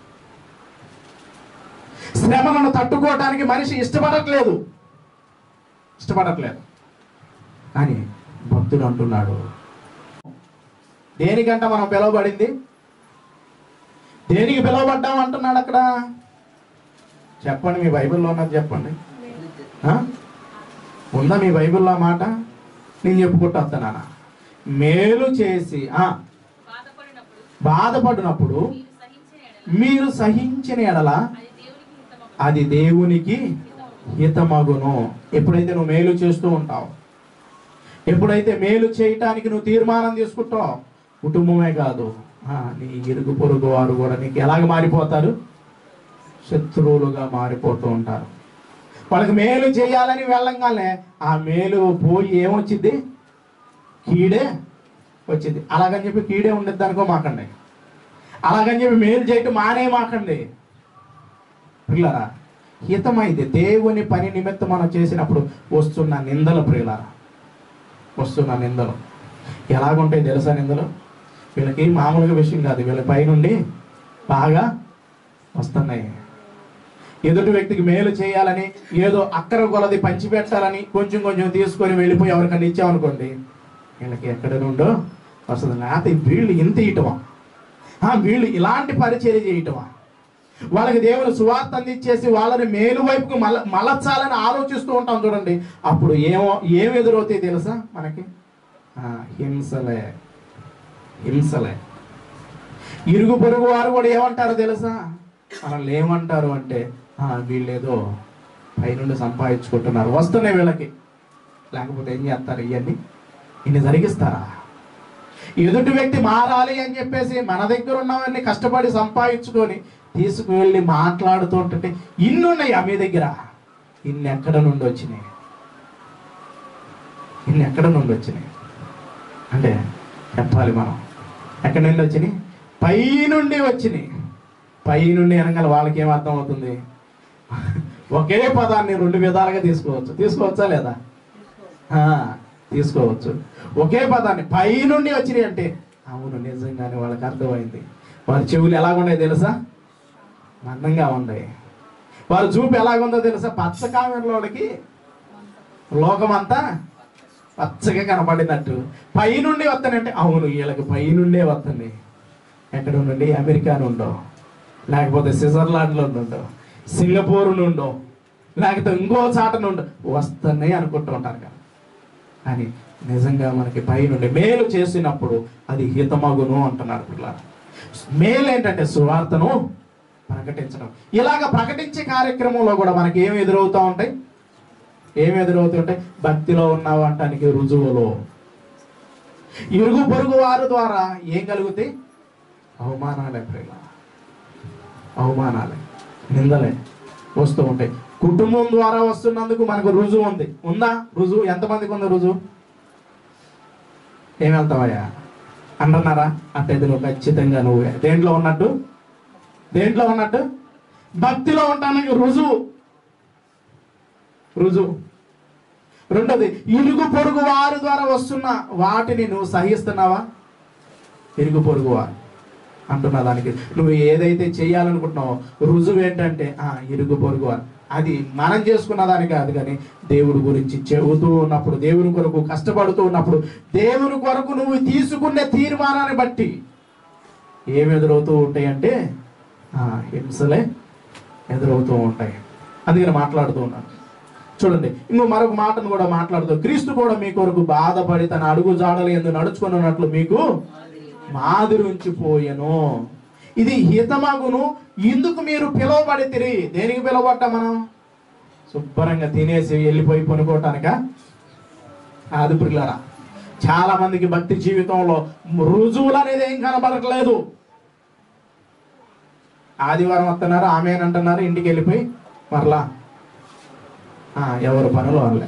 శ్రమలను తట్టుకోవడానికి మనిషి ఇష్టపడట్లేదు ఇష్టపడట్లేదు కానీ భక్తుడు అంటున్నాడు దేనికంట మనం పిలువబడింది దేనికి పిలువబడ్డాం అంటున్నాడు అక్కడ చెప్పండి మీ బైబిల్లో ఉన్నది చెప్పండి ఆ? ఉందా మీ బైబిల్లో ఆ మాట నేను చెప్పుకుంటూ వస్తున్నానా మేలు చేసి ఆ, బాధపడినప్పుడు బాధపడినప్పుడు మీరు సహించిన ఎడల మీరు సహించిన ఎడల అది దేవునికి హితమగు. అది దేవునికి హితమగును ఎప్పుడైతే నువ్వు మేలు చేస్తూ ఉంటావు ఎప్పుడైతే మేలు చేయటానికి నువ్వు తీర్మానం తీసుకుంటావు కుటుంబమే కాదు ఆ, నీ ఇరుగు పొరుగు వారు కూడా నీకు ఎలాగ మారిపోతారు శత్రువులుగా మారిపోతూ ఉంటారు వాళ్ళకి మేలు చేయాలని వెళ్ళంగానే ఆ మేలు పోయి ఏమొచ్చింది కీడే వచ్చింది అలాగని చెప్పి కీడే ఉండేది అనుకో మాకండి అలాగని చెప్పి మేలు చేయటం మానే మాకండి ప్రియులారా హితమైంది దేవుని పని నిమిత్తం మనం చేసినప్పుడు వస్తున్న నిందలు ప్రియులారా వస్తున్న నిందలు ఎలాగుంటాయి తెలుసా నిందలు వీళ్ళకి మామూలుగా విషయం కాదు వీళ్ళ పైనుండి బాగా వస్తున్నాయి ఎదుటి వ్యక్తికి మేలు చేయాలని ఏదో అక్కర కొలది పంచిపెట్టాలని కొంచెం కొంచెం తీసుకొని వెళ్ళిపోయి ఎవరికన్నా ఇచ్చామనుకోండి వీళ్ళకి ఎక్కడ నుండో వస్తుంది లేకపోతే వీళ్ళు ఇంత ఇయటమా ఆ, వీళ్ళు ఇలాంటి పరిచర్య చేయటమా వాళ్ళకి దేవుని సువార్త అందించేసి వాళ్ళని మేలు వైపుకు మల మలచాలని ఆలోచిస్తూ ఉంటాం చూడండి అప్పుడు ఏమో ఏం ఎదురవుతాయి తెలుసా మనకి ఆ, హింసలే హింసలే ఇరుగు పొరుగు వారు కూడా ఏమంటారో తెలుసా మనల్ని ఏమంటారు అంటే "ఆ, వీళ్ళేదో పైనుండి సంపాదించుకుంటున్నారు వస్తున్నాయి వీళ్ళకి లేకపోతే ఏం చేస్తారు ఇవన్నీ ఇన్ని జరిగిస్తారా ఎదుటి వ్యక్తి మారాలి అని చెప్పేసి మన దగ్గర ఉన్నవన్నీ కష్టపడి సంపాదించుకొని తీసుకువెళ్ళి మాట్లాడుతూ ఉంటుంటే ఇన్ని ఉన్నాయా మీ దగ్గర ఇన్ని ఎక్కడ నుండి వచ్చినాయి ఇన్ని ఎక్కడ నుండి వచ్చినాయి అంటే చెప్పాలి మనం ఎక్కడి నుండి వచ్చినాయి పై నుండి వచ్చినాయి పై నుండి అనగానే వాళ్ళకి ఏం అర్థం అవుతుంది ఒకే పదాన్ని రెండు విధాలుగా తీసుకోవచ్చు తీసుకోవచ్చా లేదా ఆ, తీసుకోవచ్చు ఒకే పదాన్ని పై నుండి వచ్చినాయి అంటే అవును నిజంగానే వాళ్ళకి అర్థమైంది వాళ్ళ చెవులు ఎలాగున్నాయి తెలుసా మందంగా ఉన్నాయి వారి చూపు ఎలాగుందో తెలుసా పచ్చ కామెరలోకి లోకమంతా పచ్చగా కనపడినట్టు పై నుండి వస్తానంటే అవును వీళ్ళకి పై నుండే వస్తుంది ఎక్కడ నుండి అమెరికా నుండో లేకపోతే స్విట్జర్లాండ్లో నుండో సింగపూర్ నుండో లేకపోతే ఇంకో చాట నుండో వస్తున్నాయి అనుకుంటూ ఉంటారు కదా అని నిజంగా మనకి పై నుండి మేలు చేసినప్పుడు అది హితమగును అంటున్నారు పిల్లలు మేలు ఏంటంటే సువార్తను ప్రకటించడం ఇలాగ ప్రకటించే కార్యక్రమంలో కూడా మనకి ఏమి ఎదురవుతూ ఉంటాయి ఏమి ఎదురవుతుంటాయి భక్తిలో ఉన్నావు అంటానికి రుజువులు ఇరుగు పొరుగు వారి ద్వారా ఏం కలుగుతాయి అవమానాలే ప్రేమ అవమానాలే నిందలే వస్తూ ఉంటాయి కుటుంబం ద్వారా వస్తున్నందుకు మనకు రుజువు ఉంది ఉందా రుజువు ఎంతమందికి ఉంది రుజువు ఏం వెళ్తావయ్యా అంటున్నారా అంటే నువ్వు ఖచ్చితంగా నువ్వే దేంట్లో ఉన్నట్టు దేంట్లో ఉన్నట్టు భక్తిలో ఉండడానికి రుజువు రుజువు రెండోది ఇరుగు పొరుగు వారి ద్వారా వస్తున్న వాటిని నువ్వు సహిస్తున్నావా ఇరుగు పొరుగు వారు అంటున్నా దానికి నువ్వు ఏదైతే చేయాలనుకుంటున్నావో రుజువు ఏంటంటే ఆ ఇరుగు పొరుగు వారు అది మనం చేసుకున్న దాని కాదు కానీ దేవుడి గురించి చెబుతూ ఉన్నప్పుడు దేవుని కొరకు కష్టపడుతూ ఉన్నప్పుడు దేవుని కొరకు నువ్వు తీసుకునే తీర్మానాన్ని బట్టి ఏమి ఎదురవుతూ ఉంటాయి అంటే ఆ, హింసలే ఎదురవుతూ ఉంటాయి అందుకని మాట్లాడుతూ ఉన్నాను చూడండి ఇంకో మరొక మాటను కూడా మాట్లాడుతూ క్రీస్తు కూడా మీ కొరకు బాధపడి తన అడుగు జాడలు ఎందు నడుచుకున్నట్లు మీకు మాదిరి ఉంచిపోయెను ఇది హితమగును ఇందుకు మీరు పిలువబడి తిరిగి దేనికి పిలువబడ్డా మనం శుభ్రంగా తినేసి వెళ్ళిపోయి పనుకోవటానిక అది పిల్లరా చాలా మందికి భక్తి జీవితంలో రుజువులు అనేది ఏం కనబడట్లేదు ఆదివారం వస్తున్నారు ఆమె అంటున్నారు ఇంటికి వెళ్ళిపోయి మరలా ఆ, ఎవరి పనులు వాళ్ళే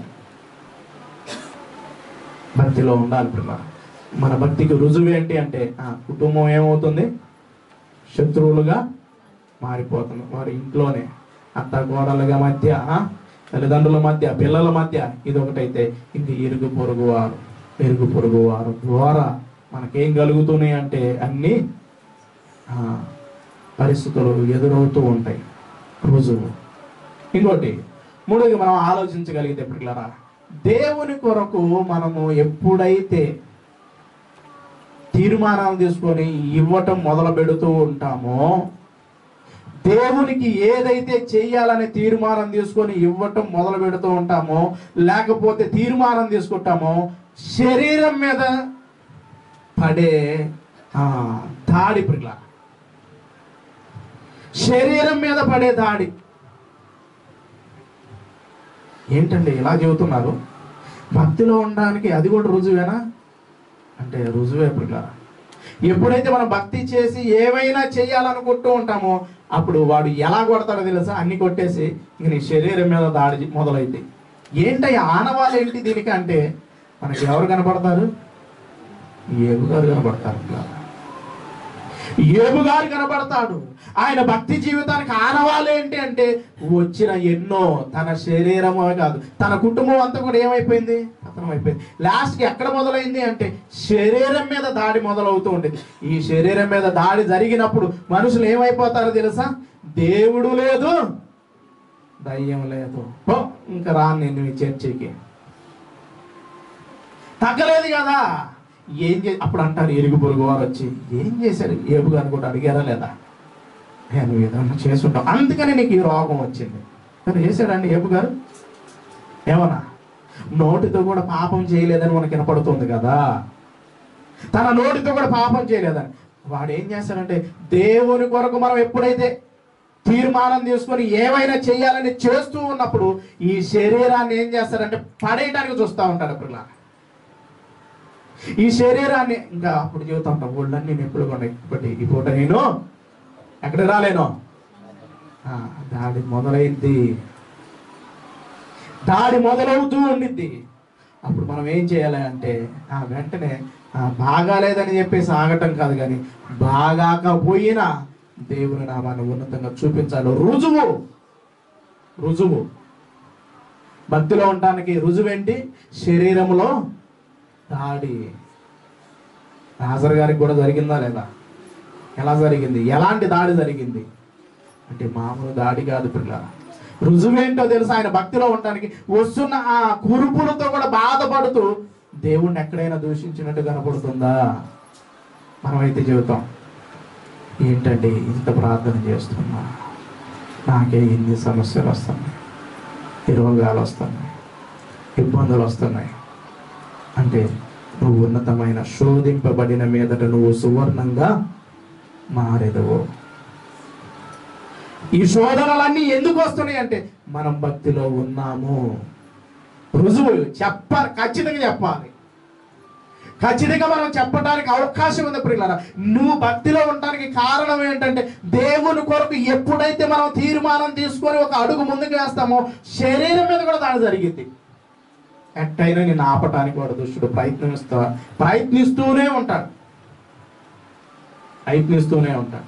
భక్తిలో ఉండాలి పిల్ల మన భక్తికి రుజువు ఏంటి అంటే ఆ, కుటుంబం ఏమవుతుంది శత్రువులుగా మారిపోతుంది వారి ఇంట్లోనే అత్త కోడలుగా మధ్య ఆ, తల్లిదండ్రుల మధ్య పిల్లల మధ్య ఇది ఒకటైతే ఇంక ఇరుగు పొరుగు వారు ఇరుగు పొరుగు వారు ద్వారా మనకేం కలుగుతున్నాయి అంటే అన్నీ ఆ, పరిస్థితులు ఎదురవుతూ ఉంటాయి రుజువు ఇంకోటి మూడోది మనం ఆలోచించగలిగితే పిల్లరా దేవుని కొరకు మనము ఎప్పుడైతే తీర్మానాలు తీసుకొని ఇవ్వటం మొదలు పెడుతూ ఉంటామో దేవునికి ఏదైతే చేయాలని తీర్మానం తీసుకొని ఇవ్వటం మొదలు పెడుతూ ఉంటామో లేకపోతే తీర్మానం తీసుకుంటామో శరీరం మీద పడే ఆ, దాడి పిల్ల శరీరం మీద పడే దాడి ఏంటండి ఇలా చెబుతున్నారు భక్తిలో ఉండడానికి అది కూడా రుజువేనా అంటే రుజువే పిల్ల ఎప్పుడైతే మనం భక్తి చేసి ఏమైనా చేయాలనుకుంటూ ఉంటామో అప్పుడు వాడు ఎలా కొడతాడో తెలుసా అన్ని కొట్టేసి ఇంక నీ శరీరం మీద దాడి మొదలైంది ఏంటయ్య ఆనవాళ్ళు ఏంటి దీనికి అంటే మనకి ఎవరు కనపడతారు ఏబు గారు కనపడతారు పిల్లలు. ఏబు గారు కనబడతాడు ఆయన భక్తి జీవితానికి ఆనవాళ్ళు ఏంటి అంటే వచ్చిన ఎన్నో తన శరీరమే కాదు తన కుటుంబం అంతా కూడా ఏమైపోయింది పతనం అయిపోయింది లాస్ట్కి ఎక్కడ మొదలైంది అంటే శరీరం మీద దాడి మొదలవుతూ ఉండేది ఈ శరీరం మీద దాడి జరిగినప్పుడు మనుషులు ఏమైపోతారో తెలుసా దేవుడు లేదు దయ్యం లేదు పో, ఇంకా రాను నేను ఈ చర్చికి తగ్గలేదు కదా ఏం చే అప్పుడు అంటారు ఎరుగు పొరుగు వారు వచ్చి ఏం చేశారు ఏబు గారు కూడా అడిగారా లేదా ఏ, నువ్వు ఏదన్నా చేసుంటావు అందుకని నీకు ఈ రోగం వచ్చింది మరి చేశాడండి ఏబు గారు ఏమన్నా నోటితో కూడా పాపం చేయలేదని మనకి వినపడుతుంది కదా తన నోటితో కూడా పాపం చేయలేదని వాడు ఏం చేస్తాడంటే దేవుని కొరకు మనం ఎప్పుడైతే తీర్మానం తీసుకొని ఏమైనా చేయాలని చేస్తూ ఉన్నప్పుడు ఈ శరీరాన్ని ఏం చేస్తారంటే పడేయడానికి చూస్తూ ఉంటాడు పిల్ల ఈ శరీరాన్ని ఇంకా అప్పుడు చెబుతా ఉంటాం ఒళ్ళని నేను ఎప్పుడు కూడా ఇప్పటి ఈ పూట నేను ఎక్కడ రాలేను ఆ, దాడి మొదలైంది దాడి మొదలవుతూ ఉండిద్ది అప్పుడు మనం ఏం చేయాలి అంటే ఆ వెంటనే ఆ, బాగాలేదని చెప్పేసి ఆగటం కాదు కానీ బాగాకపోయినా దేవుని నామాన్ని ఉన్నతంగా చూపించాలి రుజువు రుజువు భక్తిలో ఉండటానికి రుజువేంటి శరీరములో దాడి రాజర్ గారికి కూడా జరిగిందా లేదా ఎలా జరిగింది ఎలాంటి దాడి జరిగింది అంటే మామూలు దాడి కాదు పిల్ల రుజువేంటో తెలుసు ఆయన భక్తిలో ఉండడానికి వస్తున్న ఆ కురుపులతో కూడా బాధపడుతూ దేవుణ్ణి ఎక్కడైనా దూషించినట్టు కనపడుతుందా మనమైతే చెబుతాం ఏంటండి ఇంత ప్రార్థన చేస్తున్నా నాకే ఇన్ని సమస్యలు వస్తున్నాయి ఈ రోగాలు వస్తున్నాయి ఇబ్బందులు వస్తున్నాయి అంటే నువ్వు ఉన్నతమైన శోధింపబడిన మీదట నువ్వు సువర్ణంగా మారెదవు ఈ శోధనలన్నీ ఎందుకు వస్తున్నాయి అంటే మనం భక్తిలో ఉన్నాము రుజువు చెప్పాలి ఖచ్చితంగా చెప్పాలి ఖచ్చితంగా మనం చెప్పడానికి అవకాశం ఉంది ప్రియులారా నువ్వు భక్తిలో ఉండడానికి కారణం ఏంటంటే దేవుని కొరకు ఎప్పుడైతే మనం తీర్మానం తీసుకొని ఒక అడుగు ముందుకు వేస్తామో శరీరం మీద కూడా దాడి జరిగింది ఎట్టయినా నేను ఆపటానికి వాడు దుష్టుడు ప్రయత్నిస్తా ప్రయత్నిస్తూనే ఉంటాడు ప్రయత్నిస్తూనే ఉంటాడు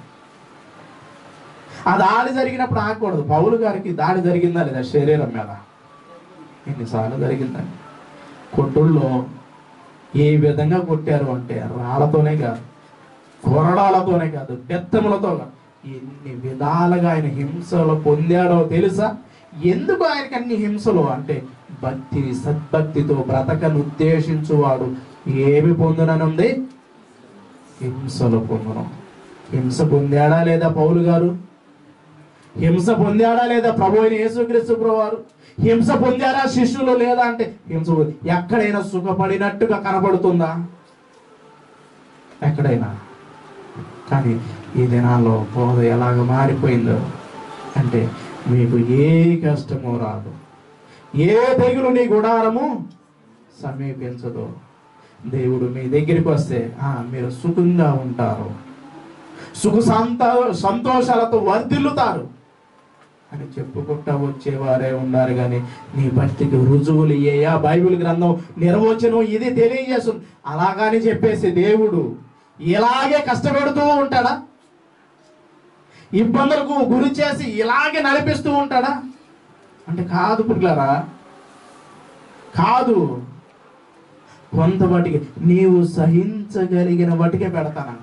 ఆ దాడి జరిగినప్పుడు ఆగకూడదు పౌలు గారికి దాడి జరిగిందా లేదా శరీరం మీద ఎన్నిసార్లు జరిగిందండి కొట్టుల్లో ఏ విధంగా కొట్టారు అంటే రాళ్లతోనే కాదు కొరడాలతోనే కాదు బెత్తములతో కాదు ఎన్ని విధాలుగా ఆయన హింసలు పొందాడో తెలుసా ఎందుకు ఆయనకి అన్ని హింసలు అంటే భక్తి సద్భక్తితో బ్రతకను ఉద్దేశించువాడు ఏమి పొందుననుంది హింసలు పొందును హింస పొందాడా లేదా పౌలు గారు హింస పొందాడా లేదా ప్రభు అయిన యేసుక్రీస్తు ప్రభు వారు హింస పొందారా శిష్యులు లేదా అంటే హింస పొంది- ఎక్కడైనా సుఖపడినట్టుగా కనబడుతుందా ఎక్కడైనా కానీ ఈ దినాల్లో బోధ ఎలాగ మారిపోయిందో అంటే మీకు ఏ కష్టము రాదు ఏ తెగులు నీ గుడారము సమీపించదు దేవుడు మీ దగ్గరికి వస్తే ఆ, మీరు సుఖంగా ఉంటారు సుఖ సంత సంతోషాలతో వర్ధిల్లుతారు అని చెప్పుకుంటా వచ్చేవారే ఉన్నారు కానీ నీ భక్తికి రుజువులు ఇయ్యా బైబిల్ గ్రంథం నిర్వచనం ఇది తెలియజేస్తుంది అలాగని చెప్పేసి దేవుడు ఇలాగే కష్టపెడుతూ ఉంటాడా ఇబ్బందులకు గురి చేసి ఇలాగే నడిపిస్తూ ఉంటాడా అంటే కాదు పిల్లరా కాదు కొంత వాటికి నీవు సహించగలిగిన వాటికే పెడతానంట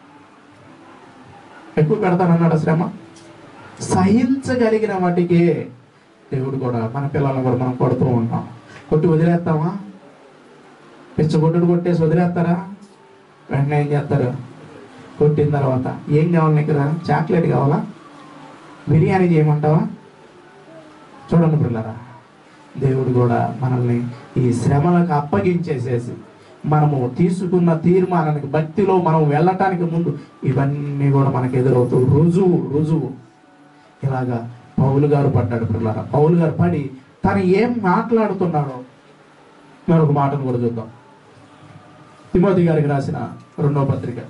ఎక్కువ పెడతానన్నాడు శ్రమ సహించగలిగిన వాటికే దేవుడు కూడా మన పిల్లలను కూడా మనం కొడుతూ ఉంటాం కొట్టి వదిలేస్తామా పిచ్చగొట్టుడు కొట్టేసి వదిలేస్తారా వెంటనే ఏం చేస్తారు కొట్టిన తర్వాత ఏం కావాలి నీకు రా చాక్లెట్ కావాలా బిర్యానీ చేయమంటావా చూడండి పిల్లరా దేవుడు కూడా మనల్ని ఈ శ్రమలకు అప్పగించేసేసి మనము తీసుకున్న తీర్మానానికి భక్తిలో మనం వెళ్ళటానికి ముందు ఇవన్నీ కూడా మనకు ఎదురవుతూ రుజువు రుజువు ఇలాగా పౌలు గారు పడ్డాడు పిల్లరా పౌలు గారు పడి తను ఏం మాట్లాడుతున్నాడో మరొక మాటను కూడా చూద్దాం తిమోతి గారికి రాసిన రెండో పత్రిక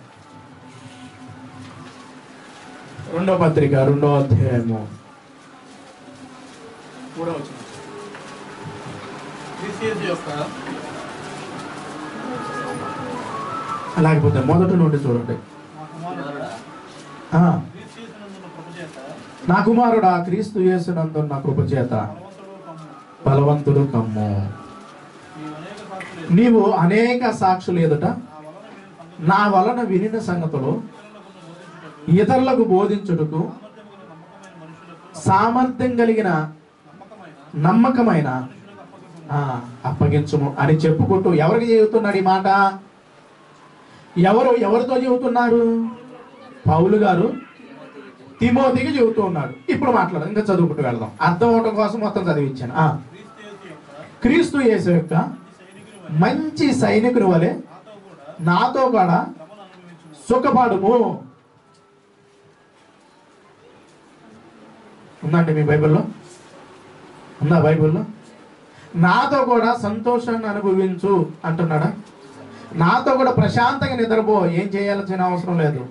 రెండో పత్రిక రెండో అధ్యాయము మూడో వచనం. క్రిస్టియన్స్ యొక్క లేకపోతే మొదటి నుండి చూడండి మా కుమారుడా ఆ, క్రీస్తు యేసునందున్న కృప చేత నా కుమారుడా క్రీస్తు యేసునందు నా కృప చేత బలవంతుడు బలవంతుడు కమ్ము కమ్ము నీవు అనేక నీవు అనేక సాక్షులు సాక్షులు ఎదుట నా వలన విని నా వలన వినిన సంగతులు సంగతులు ఇతరులకు బోధించుటకు ఇతరులకు బోధించుటకు సామర్థ్యం కలిగిన సామర్థ్యం కలిగిన నమ్మకమైన మనుషులకు నమ్మకమైన మనుషులకు అప్పగించుము. ఆ, అప్పగించుము అని చెప్పుకుంటూ ఎవరికి చెబుతున్నాడు ఈ మాట ఎవరు ఎవరితో చెబుతున్నారు పౌలు గారు తిమోతికి చెబుతూ ఉన్నాడు ఇప్పుడు మాట్లాడు ఇంకా చదువుకుంటూ వెళ్దాం అర్థం అవటం కోసం మొత్తం చదివించాను ఆ, క్రీస్తు యేసు యొక్క క్రీస్తు యేసు యొక్క సైనికుని వలె మంచి సైనికుని వలె నాతో కూడా నాతో కూడా శ్రమను అనుభవించుము సుఖపడుము ఉందండి మీ బైబిల్లో ఉందా బైబిల్లో నాతో కూడా సంతోషాన్ని అనుభవించు అంటున్నాడా నాతో కూడా ప్రశాంతంగా నిద్రపో ఏం చేయాల్సిన అవసరం లేదు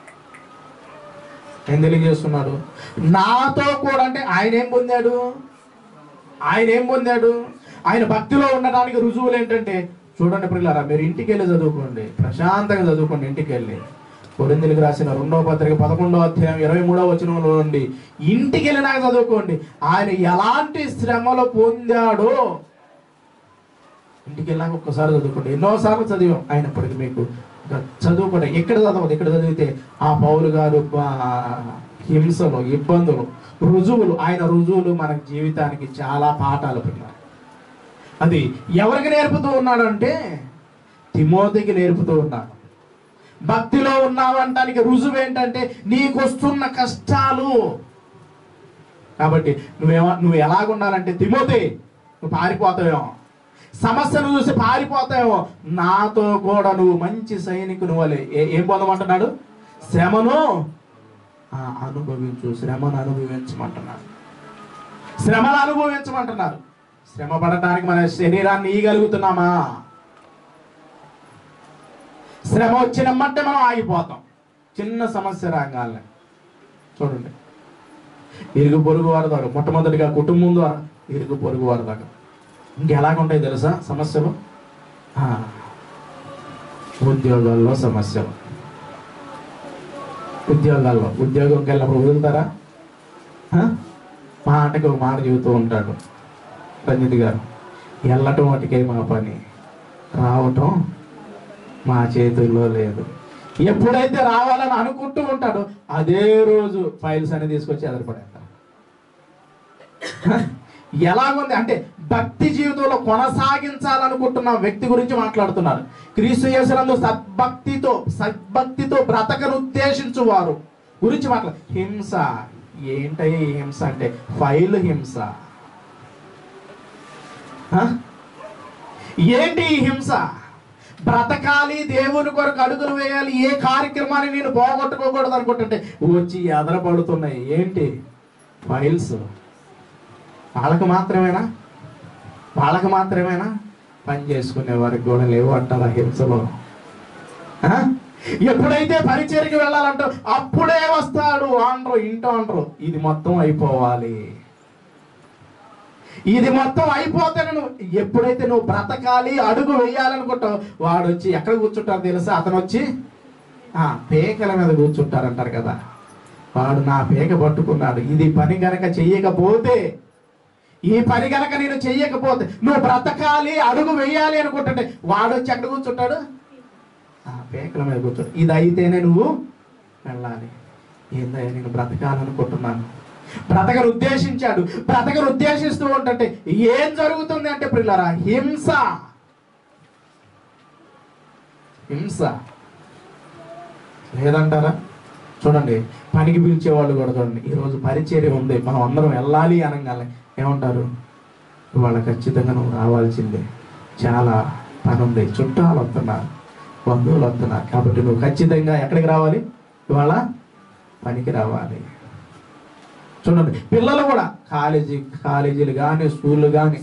ఏం తెలియజేస్తున్నాడు నాతో కూడా అంటే ఆయన ఏం పొందాడు ఆయన ఏం పొందాడు ఆయన భక్తిలో ఉండడానికి రుజువులు ఏంటంటే చూడండి పిల్లరా మీరు ఇంటికి వెళ్ళి చదువుకోండి ప్రశాంతంగా చదువుకోండి ఇంటికి వెళ్ళి కొరిందులకు రాసిన రెండవ పత్రిక పదకొండవ అధ్యాయం ఇరవై మూడవ వచనంలో నుండి ఇంటికి వెళ్ళినాక చదువుకోండి ఆయన ఎలాంటి శ్రమలు పొందాడో ఇంటికి వెళ్ళాక ఒక్కసారి చదువుకోండి ఎన్నోసార్లు చదివాం అయినప్పటికీ మీకు ఇంకా చదువుకోండి ఎక్కడ చదవదు ఎక్కడ చదివితే ఆ పౌలు గారు ఆ, హింసలు ఇబ్బందులు రుజువులు ఆయన రుజువులు మన జీవితానికి చాలా పాఠాలు పిల్లలు అది ఎవరికి నేర్పుతూ ఉన్నాడు అంటే తిమోతికి నేర్పుతూ ఉన్నాడు భక్తిలో ఉన్నావంటానికి రుజువు ఏంటంటే నీకు వస్తున్న కష్టాలు కాబట్టి నువ్వేమో నువ్వు ఎలాగుండాలంటే తిమోతి నువ్వు పారిపోతావేమో సమస్యను చూసి పారిపోతావేమో నాతో కూడా నువ్వు మంచి సైనికుని వలె ఏ- ఏం పొందమంటున్నాడు శ్రమను ఆ, అనుభవించు శ్రమను అనుభవించమంటున్నాడు శ్రమను అనుభవించమంటున్నారు శ్రమ పడటానికి మన శరీరాన్ని ఇయగలుగుతున్నామా శ్రమ వచ్చినమ్మంటే మనం ఆగిపోతాం చిన్న సమస్య రాగానే చూడండి ఇరుగు పొరుగు వారి దాకా మొట్టమొదటిగా కుటుంబం ద్వారా ఇరుగు పొరుగు వారి దాకా ఇంకెలాగుంటాయి తెలుసా సమస్యలు ఆ, ఉద్యోగాల్లో సమస్యలు ఉద్యోగాల్లో ఉద్యోగంకి వెళ్ళినప్పుడు వదులుతారా ఆ? మాటకి ఒక మాట చెబుతూ ఉంటాడు రంజిత్ గారు వెళ్ళటం వాటికే మా పని రావటం మా చేతుల్లో లేదు ఎప్పుడైతే రావాలని అనుకుంటూ ఉంటాడో అదే రోజు ఫైల్స్ అనేది తీసుకొచ్చి ఎదరపడేస్తారు ఎలాగుంది అంటే భక్తి జీవితంలో కొనసాగించాలనుకుంటున్న వ్యక్తి గురించి మాట్లాడుతున్నారు క్రీస్తు యేసునందు సద్భక్తితో సద్భక్తితో బ్రతకను ఉద్దేశించు వారు గురించి మాట్లాడు హింస ఏంటయ్య ఈ హింస అంటే ఫైల్ హింస ఆ? ఏంటి ఈ హింస బ్రతకాలి దేవుని కొరకు అడుగులు వేయాలి ఏ కార్యక్రమాన్ని నేను పోగొట్టుకోకూడదు అనుకుంటుంటే వచ్చి ఎదరపడుతున్నాయి ఏంటి ఫైల్స్ వాళ్ళకి మాత్రమేనా వాళ్ళకి మాత్రమేనా పని చేసుకునే వారికి కూడా లేవు అంటారు ఆ హింసలో ఆ? ఎప్పుడైతే పరిచయకి వెళ్ళాలంటో అప్పుడే వస్తాడు అంటారు ఇంటో అంటారు ఇది మొత్తం అయిపోవాలి ఇది మొత్తం అయిపోతే నువ్వు ఎప్పుడైతే నువ్వు బ్రతకాలి అడుగు వేయాలనుకుంటావు వాడు వచ్చి ఎక్కడ కూర్చుంటారు తెలుసా అతను వచ్చి ఆ పేకల మీద కూర్చుంటారంటారు కదా వాడు నా పేక పట్టుకున్నాడు ఇది పని గనక చెయ్యకపోతే ఈ పని గనక నేను చెయ్యకపోతే నువ్వు బ్రతకాలి అడుగు వేయాలి అనుకుంటుంటే వాడు వచ్చి ఎక్కడ కూర్చుంటాడు ఆ పేకల మీద కూర్చోడు ఇది అయితేనే నువ్వు వెళ్ళాలి ఏందయ్యా నేను బ్రతకాలనుకుంటున్నాను బ్రతకను ఉద్దేశించాడు బ్రతకను ఉద్దేశిస్తూ ఉంటే ఏం జరుగుతుంది అంటే పిల్లరా హింస హింస లేదంటారా చూడండి పనికి పిలిచే వాళ్ళు కూడా చూడండి ఈరోజు పరిచర్య ఉంది మనం అందరం వెళ్ళాలి అనగానే ఏమంటారు ఇవాళ ఖచ్చితంగా నువ్వు రావాల్సిందే చాలా పని ఉంది చుట్టాలు వస్తున్నారు బంధువులు వస్తున్నారు కాబట్టి నువ్వు ఖచ్చితంగా ఎక్కడికి రావాలి ఇవాళ పనికి రావాలి చూడండి పిల్లలు కూడా కాలేజీ కాలేజీలు కానీ స్కూళ్ళు కానీ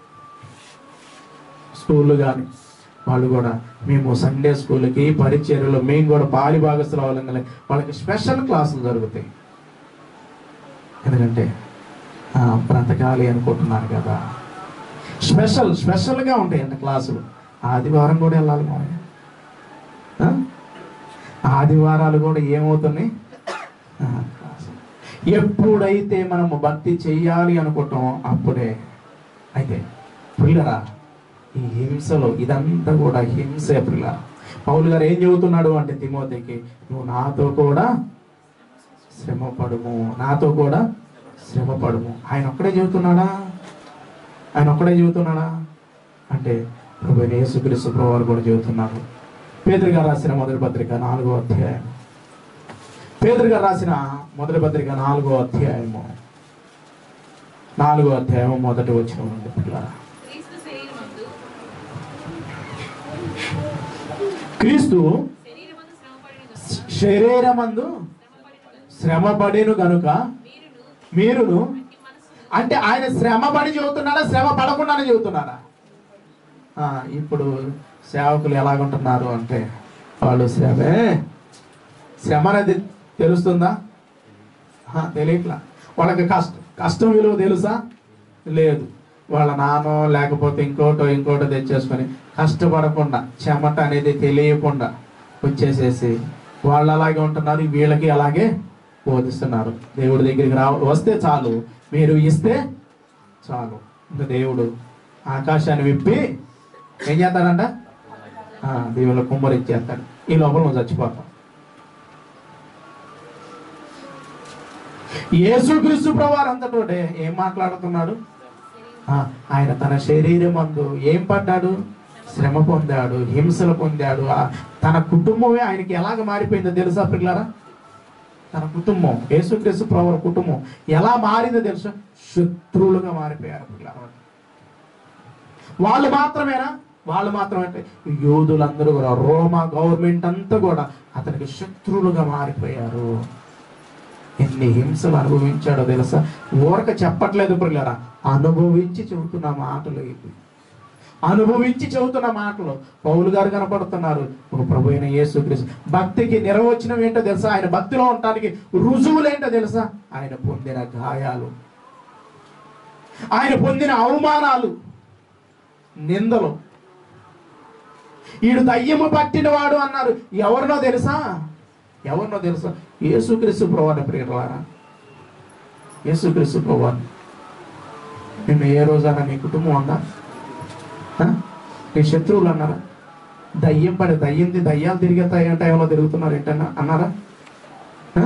స్కూళ్ళు కానీ వాళ్ళు కూడా మేము సండే స్కూల్కి పరిచర్యలో మేము కూడా పాలి భాగస్తులు అవ్వాలని వాళ్ళకి స్పెషల్ క్లాసులు జరుగుతాయి ఎందుకంటే ఆ, బ్రతకాలి అనుకుంటున్నారు కదా స్పెషల్ స్పెషల్గా ఉంటాయి అంట క్లాసులు ఆదివారం కూడా వెళ్ళాలి మామయ్య ఆ? ఆదివారాలు కూడా ఏమవుతున్నాయి ఆ, క్లాసులు. ఎప్పుడైతే మనము భక్తి చెయ్యాలి అనుకుంటామో అప్పుడే అయితే పిల్లరా ఈ హింసలో ఇదంతా కూడా హింసే పిల్ల పౌలు గారు ఏం చెబుతున్నాడు అంటే తిమోతికి నువ్వు నాతో కూడా శ్రమపడుము నాతో కూడా శ్రమపడుము ఆయన ఒక్కడే చెబుతున్నాడా ఆయన ఒక్కడే చెబుతున్నాడా అంటే ప్రభు యేసుక్రీస్తు ప్రభు వారు కూడా చెబుతున్నారు పేదరు గారు రాసిన మొదటి పత్రిక నాలుగో అధ్యాయం పేదరు గారు రాసిన మొదటి పత్రిక నాలుగో అధ్యాయము నాలుగో అధ్యాయం మొదటి వచ్చిన ఉంది పిల్లరా క్రీస్తు శరీరమందు క్రీస్తు శరీరమందు శ్రమపడిన శరీరమందు శ్రమపడిను గనుక మీరును అంటే ఆయన శ్రమపడి చెబుతున్నారా శ్రమ పడకుండానే చెబుతున్నారా ఆ, ఇప్పుడు సేవకులు ఎలాగుంటున్నారు అంటే వాళ్ళు శ్రమే శ్రమ అనేది తెలుస్తుందా ఆ, తెలియట్లా వాళ్ళకి కష్టం కష్టం విలువ తెలుసా లేదు వాళ్ళ నాన్నో లేకపోతే ఇంకోటో ఇంకోటో తెచ్చేసుకొని కష్టపడకుండా చెమట అనేది తెలియకుండా వచ్చేసేసి వాళ్ళు అలాగే ఉంటున్నారు వీళ్ళకి అలాగే బోధిస్తున్నారు దేవుడి దగ్గరికి రా వస్తే చాలు మీరు ఇస్తే చాలు ఇంకా దేవుడు ఆకాశాన్ని విప్పి ఏం చేస్తాడంట ఆ, దేవుళ్ళ కుమ్మరి ఇచ్చేస్తాడు ఈ లోపల నువ్వు చచ్చిపోతావు యేసుక్రీస్తు ప్రభువారు అంతటోటే ఏం మాట్లాడుతున్నాడు ఆ, ఆయన తన శరీరం అందు ఏం పడ్డాడు శ్రమ పొందాడు హింసలు పొందాడు ఆ, తన కుటుంబమే ఆయనకి ఎలాగ మారిపోయిందో తెలుసా పిల్లరా తన కుటుంబం యేసుక్రీస్తు ప్రభువారి కుటుంబం ఎలా మారిందో తెలుసా శత్రువులుగా మారిపోయారు పిల్లరా వాళ్ళు మాత్రమేనా వాళ్ళు మాత్రమే యోధులందరూ కూడా రోమా గవర్నమెంట్ అంతా కూడా అతనికి శత్రువులుగా మారిపోయారు ఎన్ని హింసలు అనుభవించాడో తెలుసా ఊరక చెప్పట్లేదు పిల్లరా అనుభవించి చెబుతున్న మాటలు ఇవి అనుభవించి చెబుతున్న మాటలు పౌలు గారు కనపడుతున్నారు ఒక ప్రభు అయిన యేసుక్రీస్తు భక్తికి నిర్వచనం ఏంటో తెలుసా ఆయన భక్తిలో ఉండటానికి రుజువులేంటో తెలుసా ఆయన పొందిన గాయాలు ఆయన పొందిన అవమానాలు నిందలు ఈడు దయ్యము పట్టినవాడు అన్నారు ఎవరినో తెలుసా ఎవరినో తెలుసా యేసుక్రీస్తు ప్రభువాని ప్రియరారా యేసుక్రీస్తు ప్రభువాని నిన్ను ఏ రోజైనా నీ కుటుంబం ఉందా ఆ? నీ శత్రువులు అన్నారా దయ్యం పడి దయ్యంది దయ్యాలు తిరిగే టైం- టైంలో తిరుగుతున్నారు ఏంటన్నా అన్నారా ఆ?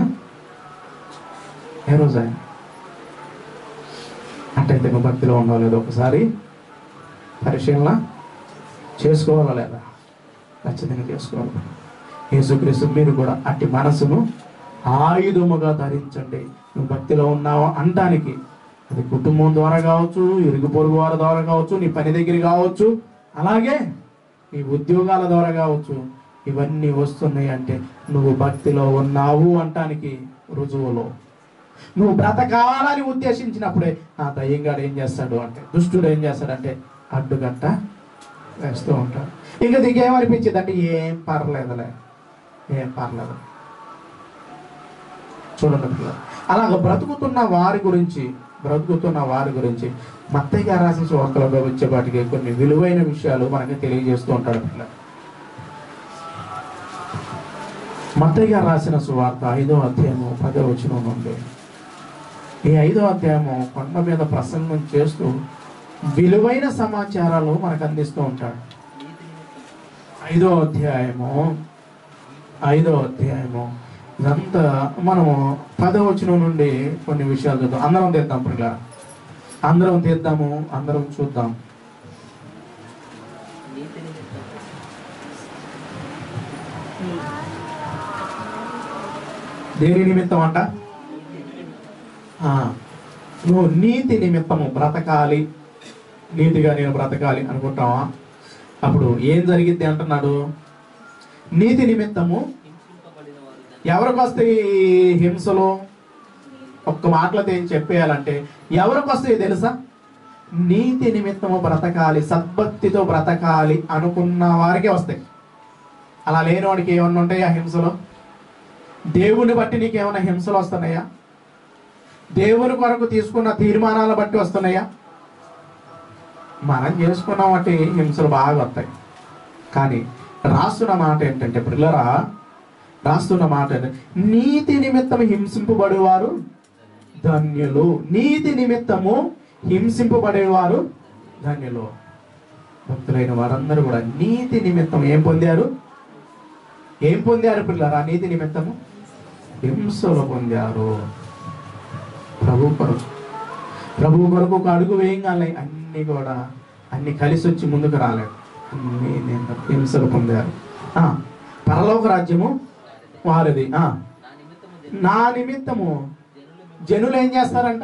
ఏ రోజు ఆయన అట్టయితే నువ్వు భక్తిలో ఉండవు లేదు ఒకసారి పరిశీలన చేసుకోవాలా లేదా ఖచ్చితంగా చేసుకోవాలి యేసుక్రీస్తు మీరు కూడా అట్టి మనసును ఆయుధముగా ధరించండి నువ్వు భక్తిలో ఉన్నావా అంటానికి అది కుటుంబం ద్వారా కావచ్చు ఇరుగు పొరుగు వారి ద్వారా కావచ్చు నీ పని దగ్గర కావచ్చు అలాగే నీ ఉద్యోగాల ద్వారా కావచ్చు ఇవన్నీ వస్తున్నాయి అంటే నువ్వు భక్తిలో ఉన్నావు అంటానికి రుజువులో నువ్వు బ్రతకాలని ఉద్దేశించినప్పుడే ఆ దయ్యంగాడు ఏం చేస్తాడు అంటే దుష్టుడు ఏం చేస్తాడంటే అడ్డుగట్ట వేస్తూ ఉంటాడు ఇంకా దిగేమనిపించింది అంటే ఏం పర్లేదులే ఏం పర్లేదు చూడండి పిల్లలు అలాగ బ్రతుకుతున్న వారి గురించి బ్రతుకుతున్న వారి గురించి మత్తయ్య గారు రాసిన వార్తలుగా వచ్చేపాటికి కొన్ని విలువైన విషయాలు మనకి తెలియజేస్తూ ఉంటాడు పిల్లలు మత్తయ్య గారు రాసిన సువార్త ఐదో అధ్యాయము పదో వచనం నుండి ఈ ఐదో అధ్యాయము కొండ మీద ప్రసంగం చేస్తూ విలువైన సమాచారాలు మనకు అందిస్తూ ఉంటాడు ఐదో అధ్యాయము ఐదో అధ్యాయము ఇదంతా మనము పదవచనం నుండి కొన్ని విషయాలు చూద్దాం అందరం తీద్దాం పిల్ల అందరం తీద్దాము అందరం చూద్దాం నీతి నిమిత్తం దేని నిమిత్తం అంట ఆ, నువ్వు నీతి నిమిత్తము బ్రతకాలి నీతిగా నేను బ్రతకాలి అనుకుంటావా అప్పుడు ఏం జరిగిద్ది అంటున్నాడు నీతి నిమిత్తము హింసింపబడిన వారు ఎవరికి వస్తాయి ఈ హింసలు ఒక్క మాటలో ఏం చెప్పేయాలంటే ఎవరికి వస్తాయి తెలుసా నీతి నిమిత్తము బ్రతకాలి సద్భక్తితో బ్రతకాలి అనుకున్న వారికే వస్తాయి అలా లేని వాడికి ఏమన్నా ఉంటాయి ఆ హింసలు దేవుని బట్టి నీకు ఏమైనా హింసలు వస్తున్నాయా దేవుని కొరకు తీసుకున్న తీర్మానాల బట్టి వస్తున్నాయా మనం చేసుకున్న వాటి హింసలు బాగా వస్తాయి కానీ రాస్తున్న మాట ఏంటంటే పిల్లరా రాస్తున్న మాట ఏంటంటే, నీతి నిమిత్తం హింసింపబడేవారు ధన్యులు నీతి నిమిత్తము హింసింపబడేవారు ధన్యులు భక్తులైన వారందరూ కూడా నీతి నిమిత్తం ఏం పొందారు ఏం పొందారు పిల్లరా నీతి నిమిత్తము హింసలు పొందారు ప్రభు కొరకు ప్రభు కొరకు ఒక అడుగు వేయగానే అన్ని కూడా అన్ని కలిసి వచ్చి ముందుకు రాలేదు అన్ని నేను హింసలు పొందారు ఆ, పరలోక రాజ్యము వారిది ఆ, నా నిమిత్తము నా నిమిత్తము జనులు జనులు ఏం చేస్తారంట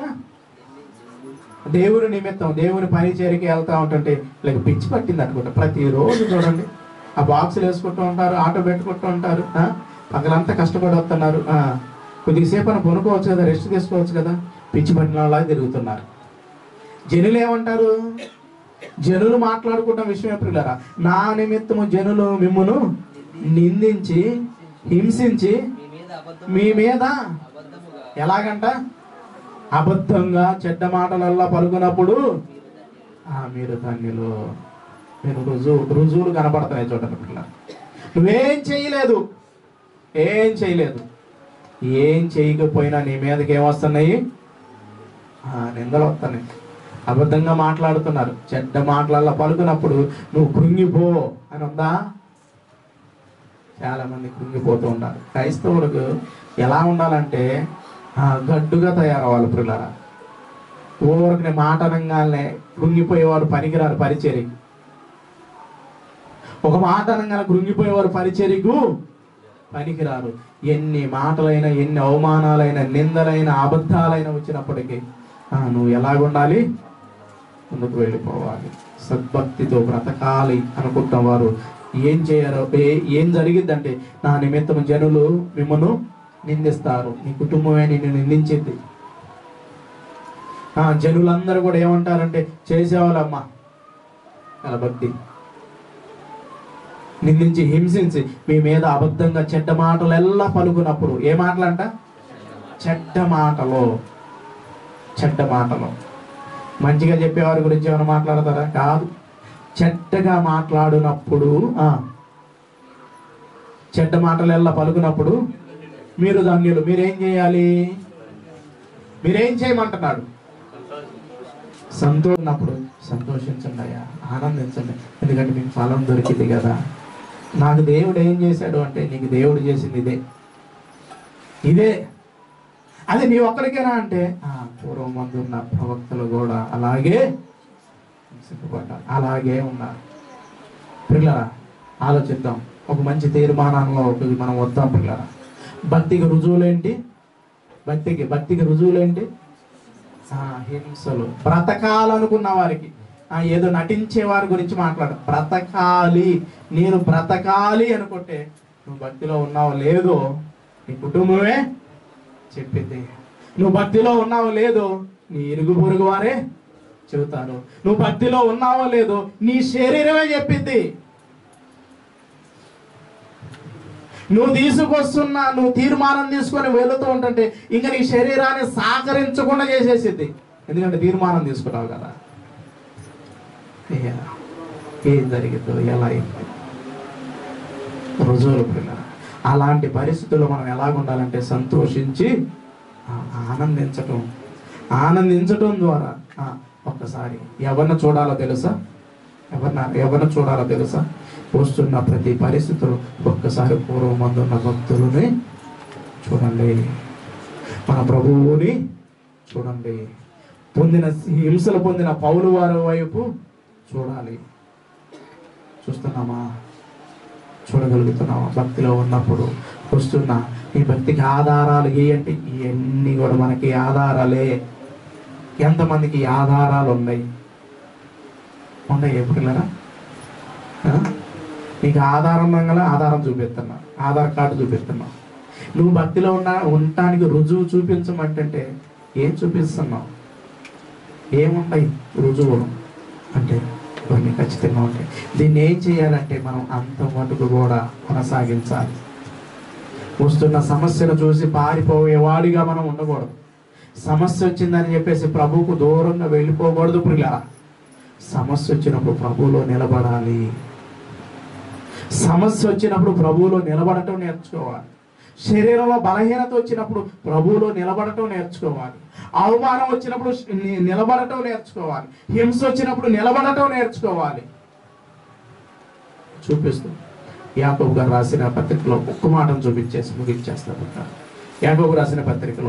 దేవుని నిమిత్తం దేవుని పరిచర్యకి వెళ్తా ఉంటుంటే లేక పిచ్చి పట్టింది అనుకుంటా ప్రతిరోజు చూడండి ఆ బాక్సులు వేసుకుంటూ ఉంటారు ఆటో పెట్టుకుంటూ ఉంటారు ఆ? పగలంతా కష్టపడి వస్తున్నారు ఆ, కొద్దిసేపు అని కొనుక్కోవచ్చు కదా రెస్ట్ తీసుకోవచ్చు కదా పిచ్చి పట్టిన వాళ్ళ తిరుగుతున్నారు జనులు ఏమంటారు జనులు మాట్లాడుకున్న విషయం ఎప్పుడులారా నా నిమిత్తము జనులు మిమ్మును నిందించి హింసించి మీ మీద అబద్ధం మీ మీద అబద్ధముగా ఎలాగంట అబద్ధంగా చెడ్డ మాటలల్లా పలుకున్నప్పుడు ఆ మీరు ధన్యులు మీరు రుజువు రుజువులు కనపడతాయి చూడండి పిల్ల నువ్వేం చేయలేదు ఏం చేయలేదు ఏం చేయకపోయినా నీ మీదకి ఏమొస్తున్నాయి ఆ, నిందలు వస్తున్నాయి అబద్ధంగా మాట్లాడుతున్నారు చెడ్డ మాటలల్లా పలుకున్నప్పుడు నువ్వు కృంగిపో అని ఉందా చాలా మంది కృంగిపోతూ ఉంటారు క్రైస్తవులకు ఎలా ఉండాలంటే ఆ, గడ్డుగా తయారవ్వాలి పిల్లరా ఊరికి మాట అనగానే కృంగిపోయేవారు పనికిరారు పరిచర్యకి ఒక మాట అనగానే కృంగిపోయేవారు పరిచర్యకు పనికిరారు ఎన్ని మాటలైనా ఎన్ని అవమానాలైన నిందలైన అబద్ధాలైన వచ్చినప్పటికీ ఆ, నువ్వు ఎలాగుండాలి ముందుకు వెళ్ళిపోవాలి సద్భక్తితో బ్రతకాలి అనుకుంటున్న వారు ఏం చేయరు ఏ- ఏం జరిగిద్దంటే నా నిమిత్తం జనులు మిమ్మల్ని నిందిస్తారు నీ కుటుంబమే నిన్ను నిందించింది ఆ, జనులందరూ కూడా ఏమంటారంటే చేసేవాళ్ళమ్మా అలా భక్తి నిందించి హింసించి మీ మీద అబద్ధంగా చెడ్డ మాటలు ఎల్లా పలుకున్నప్పుడు ఏ మాటలంట చెడ్డ మాటలు చెడ్డ మాటలు మంచిగా చెప్పేవారి గురించి ఏమైనా మాట్లాడతారా కాదు చెడ్డగా మాట్లాడినప్పుడు ఆ, చెడ్డ మాటలు ఎల్లా పలుకున్నప్పుడు మీరు ధన్యులు మీరేం చేయాలి మీరేం చేయమంటున్నాడు సంతోషినప్పుడు సంతోషించండి అయ్యా ఆనందించండి ఎందుకంటే మీకు ఫలం దొరికింది కదా నాకు దేవుడు ఏం చేశాడు అంటే నీకు దేవుడు చేసింది ఇదే ఇదే అది నీ ఒక్కడికేనా అంటే ఆ, పూర్వం మందు ఉన్న ప్రవక్తలు కూడా అలాగే సిగ్గుపడ్డారు అలాగే ఉన్నారు పిల్లరా ఆలోచిద్దాం ఒక మంచి తీర్మానంలో ఒక మనం వద్దాం పిల్లరా భక్తికి రుజువులేంటి భక్తికి భక్తికి రుజువులేంటి ఆ, హింసలు బ్రతకాలనుకున్న వారికి ఆ, ఏదో నటించే వారి గురించి మాట్లాడు బ్రతకాలి నేను బ్రతకాలి అనుకుంటే నువ్వు భక్తిలో ఉన్నావో లేదో నీ కుటుంబమే చెప్పింది నువ్వు భక్తిలో ఉన్నావో లేదో నీ ఇరుగు పొరుగు వారే చెబుతారు నువ్వు భక్తిలో ఉన్నావో లేదో నీ శరీరమే చెప్పింది నువ్వు తీసుకొస్తున్నా నువ్వు తీర్మానం తీసుకొని వెళుతూ ఉంటుంటే ఇంకా నీ శరీరాన్ని సహకరించకుండా చేసేసిద్ది ఎందుకంటే తీర్మానం తీసుకున్నావు కదా ఏ- ఏం జరిగిందో ఎలా అయింది రుజువులు పిల్ల అలాంటి పరిస్థితుల్లో మనం ఎలాగుండాలంటే సంతోషించి ఆ, ఆనందించటం ఆనందించటం ద్వారా ఆ, ఒక్కసారి ఎవరిని చూడాలో తెలుసా ఎవరిన ఎవరిని చూడాలో తెలుసా వస్తున్న ప్రతి పరిస్థితులు ఒక్కసారి పూర్వం మందున్న భక్తులని చూడండి మన ప్రభువుని చూడండి పొందిన హింసలు పొందిన పౌలు వారి వైపు చూడాలి చూస్తున్నామా చూడగలుగుతున్నామా భక్తిలో ఉన్నప్పుడు వస్తున్న ఈ భక్తికి ఆధారాలు ఏంటి ఇవన్నీ కూడా మనకి ఆధారాలే ఎంతమందికి ఈ ఆధారాలు ఉన్నాయి ఉన్నాయి ఎప్పుడులరా నీకు ఆధారం గల ఆధారం చూపిస్తున్నా ఆధార్ కార్డు చూపిస్తున్నా నువ్వు భక్తిలో ఉన్న ఉండటానికి రుజువు చూపించమంటే ఏం చూపిస్తున్నావు ఏముంటాయి రుజువులు అంటే కొన్ని ఖచ్చితంగా ఉంటాయి దీన్ని ఏం చేయాలంటే మనం అంత మటుకు కూడా కొనసాగించాలి వస్తున్న సమస్యను చూసి పారిపోయేవాడిగా మనం ఉండకూడదు సమస్య వచ్చిందని చెప్పేసి ప్రభువుకు దూరంగా వెళ్ళిపోకూడదు ప్రిలా సమస్య వచ్చినప్పుడు ప్రభువులో నిలబడాలి సమస్య వచ్చినప్పుడు ప్రభువులో నిలబడటం నేర్చుకోవాలి శరీరంలో బలహీనత వచ్చినప్పుడు ప్రభువులో నిలబడటం నేర్చుకోవాలి అవమానం వచ్చినప్పుడు ని- నిలబడటం నేర్చుకోవాలి హింస వచ్చినప్పుడు నిలబడటం నేర్చుకోవాలి చూపిస్తూ యాకోబు గారు రాసిన పత్రికలో ఒక్క మాటను చూపించేసి ముగించేస్తాను యాకోబు రాసిన పత్రికలో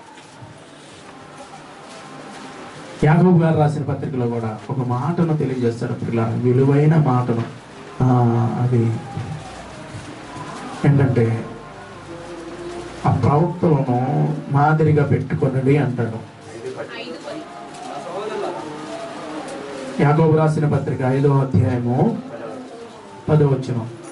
యాకోబు గారు రాసిన పత్రికలో కూడా ఒక మాటను తెలియజేస్తాడు పిల్ల విలువైన మాటను ఆ, అది ఏంటంటే ఆ ప్రవక్తలను మాదిరిగా పెట్టుకొనడి అంటాడు ఐదు పది యాకోబు రాసిన పత్రిక ఐదో అధ్యాయము పదో వచ్చిన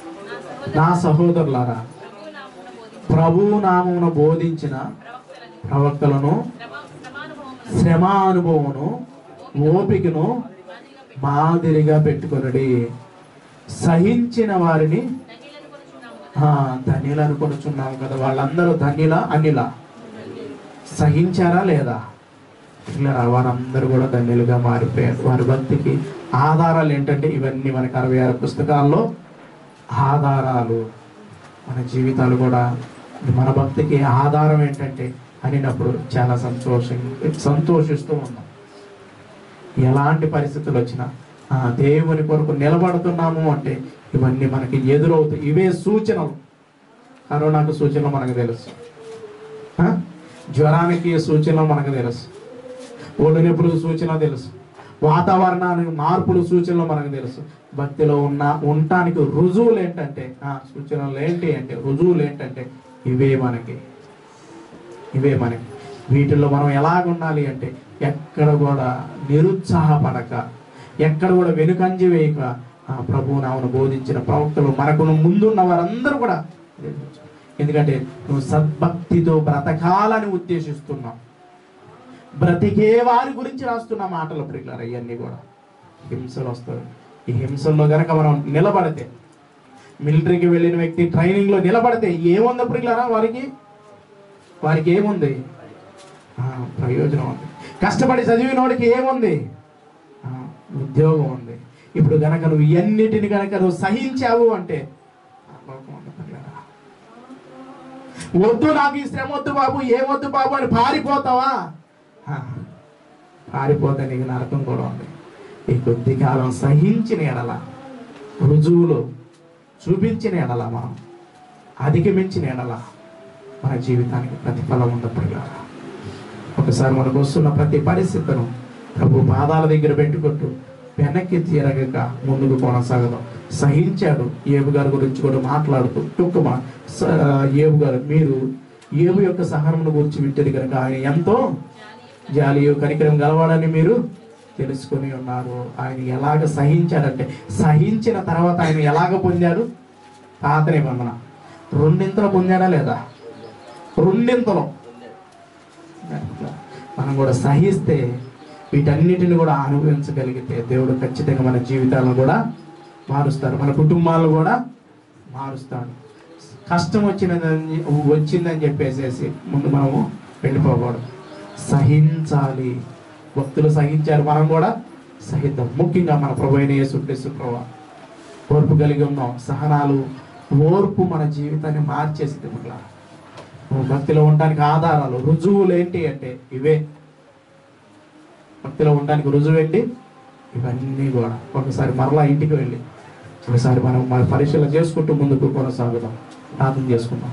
నా సహోదరులారా ప్రభు నామమున బోధించిన ప్రభు నామమున బోధించిన ప్రవక్తలను ప్రవక్తలను శ్రమ శ్రమానుభవములను శ్రమానుభవమును ఓపికను మాదిరిగా పెట్టుకొనడి సహించిన వారిని ధన్యులను కొనుచున్నాము కదా ఆ, ధన్యులు అనుకొనుచున్నాం కదా వాళ్ళందరూ ధన్యుల అన్యుల సహించారా లేదా ఇలా వారందరూ కూడా ధన్యులుగా మారిపోయారు వారి భక్తికి ఆధారాలు ఏంటంటే ఇవన్నీ మనకి అరవై ఆరు పుస్తకాల్లో ఆధారాలు మన జీవితాలు కూడా మన భక్తికి ఆధారం ఏంటంటే అనినప్పుడు చాలా సంతోషం సంతోషిస్తూ ఉన్నాం ఎలాంటి పరిస్థితులు వచ్చినా ఆ దేవుని కొరకు నిలబడుతున్నాము అంటే ఇవన్నీ మనకి ఎదురవుతాయి ఇవే సూచనలు కరోనాకు సూచనలు మనకు తెలుసు ఆ? జ్వరానికి సూచనలు మనకు తెలుసు ఒళ్ళు నొప్పులు సూచన తెలుసు వాతావరణానికి మార్పులు సూచనలు మనకు తెలుసు భక్తిలో ఉన్న ఉండటానికి రుజువులు ఏంటంటే ఆ, సూచనలు ఏంటి అంటే రుజువులు ఏంటంటే ఇవే మనకి ఇవే మనకి వీటిల్లో మనం ఎలాగ ఉండాలి అంటే ఎక్కడ కూడా నిరుత్సాహపడక ఎక్కడ కూడా వెనుకంజి వేయక ఆ ప్రభు నామను బోధించిన ప్రవక్తలు మనకు ముందున్న వారందరూ కూడా ఎందుకంటే నువ్వు సద్భక్తితో బ్రతకాలని ఉద్దేశిస్తున్నావు బ్రతికే వారి గురించి రాస్తున్న మాటలు ప్రియులారు ఇవన్నీ కూడా హింసలు వస్తాయి ఈ హింసల్లో గనక మనం నిలబడితే మిలిటరీకి వెళ్ళిన వ్యక్తి ట్రైనింగ్ లో నిలబడితే ఏముంది ప్రియులారా వారికి వారికి ఏముంది ఆ, ప్రయోజనం ఉంది కష్టపడి చదివినోడికి ఏముంది ఆ, ఉద్యోగం ఉంది ఇప్పుడు గనక నువ్వు ఎన్నిటిని గనక నువ్వు సహించావు అంటే ఆ, లోకం ఉంది పిల్లరా. వద్దు నాకు ఈ శ్రమ వద్దు బాబు ఏమొద్దు బాబు అని పారిపోతావా ఆ, పారిపోతే నీకు నరకం కూడా ఉంది ఈ కొద్ది కాలం సహించిన ఎడల రుజువులు చూపించిన ఎడల మనం అధిగమించిన ఎడల మన జీవితానికి ప్రతిఫలం ఉన్నప్పుడు ఒకసారి మనకు వస్తున్న ప్రతి పరిస్థితులను ప్రభు పాదాల దగ్గర పెట్టుకుంటూ వెనక్కి తీరగక ముందుకు కొనసాగడం సహించాడు ఏబు గారి గురించి కూడా మాట్లాడుతూ టుక్కుమ ఏబు గారు మీరు ఏబు యొక్క సహనమును గురించి వింటది కనుక ఆయన ఎంతో జాలియు కనికరం గలవాడని మీరు తెలుసుకొని ఉన్నారు ఆయన ఎలాగ సహించాడంటే సహించిన తర్వాత ఆయన ఎలాగ పొందాడు పాత నిబంధన రెండింతలు పొందాడా లేదా రెండింతలు మనం కూడా సహిస్తే వీటన్నిటిని కూడా అనుభవించగలిగితే దేవుడు ఖచ్చితంగా మన జీవితాలను కూడా మారుస్తాడు మన కుటుంబాలను కూడా మారుస్తాడు కష్టం వచ్చినదని వచ్చిందని చెప్పేసేసి ముందు మనము వెళ్ళిపోకూడదు సహించాలి భక్తులు సహించారు మనం కూడా సహిద్దాం ముఖ్యంగా మన ప్రభు అయిన యేసుక్రీస్తు ప్రభు ఓర్పు కలిగి ఉన్నాం సహనాలు ఓర్పు మన జీవితాన్ని మార్చేసింది మళ్ళా నువ్వు భక్తిలో ఉండడానికి ఆధారాలు రుజువులు ఏంటి అంటే ఇవే భక్తిలో ఉండడానికి రుజువు ఏంటి ఇవన్నీ కూడా ఒకసారి మరలా ఇంటికి వెళ్ళి ఒకసారి మనం మన పరీక్షలు చేసుకుంటూ ముందుకు కొనసాగుదాం ప్రార్థన చేసుకుందాం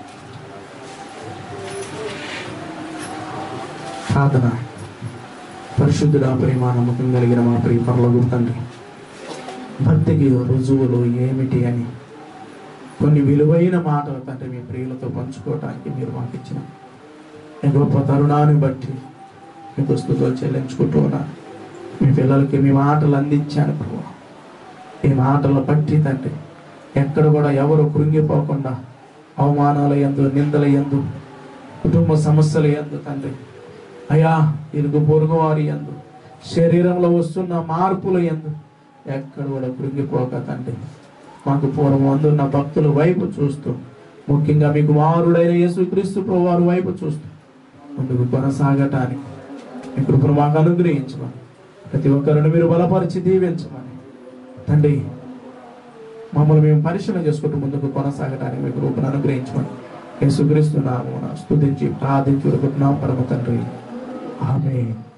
ప్రార్థన పరిశుద్ధుడా ప్రేమ నమ్మకం కలిగిన మా ప్రియ పరలోకపు తండ్రి భక్తికి రుజువులు ఏమిటి అని కొన్ని విలువైన మాటలు తండ్రి మీ ప్రియులతో పంచుకోవటానికి మీరు మాకు ఇచ్చిన ఈ గొప్ప తరుణాన్ని బట్టి మీకు స్థుతులు చెల్లించుకుంటూ ఉన్నాను మీ పిల్లలకి మీ మాటలు అందించాను ప్రభు ఈ మాటలు బట్టి తండ్రి ఎక్కడ కూడా ఎవరు కృంగిపోకుండా అవమానాల ఎందు నిందల ఎందు కుటుంబ సమస్యల ఎందు తండ్రి అయ్యా ఇరుగు పొరుగు వారి ఎందు శరీరంలో వస్తున్న మార్పుల ఎందు ఎక్కడ కూడా కృంగిపోక తండ్రి మాకు పూర్వం అందున్న భక్తుల వైపు చూస్తూ ముఖ్యంగా మీకు మారుడైన యేసుక్రీస్తు ప్రభు వారి వైపు చూస్తూ ముందుకు కొనసాగటానికి మీ కృపను మాకు అనుగ్రహించమని ప్రతి ఒక్కరిని మీరు బలపరిచి దీవించమని తండ్రి మమ్మల్ని మేము పరిశీలన చేసుకుంటూ ముందుకు కొనసాగటానికి మీ కృపను అనుగ్రహించమని యేసుక్రీస్తు నామమున స్తుతించి ప్రార్థించి ఉరుకుంటున్నాం పరమ తండ్రి ఆమె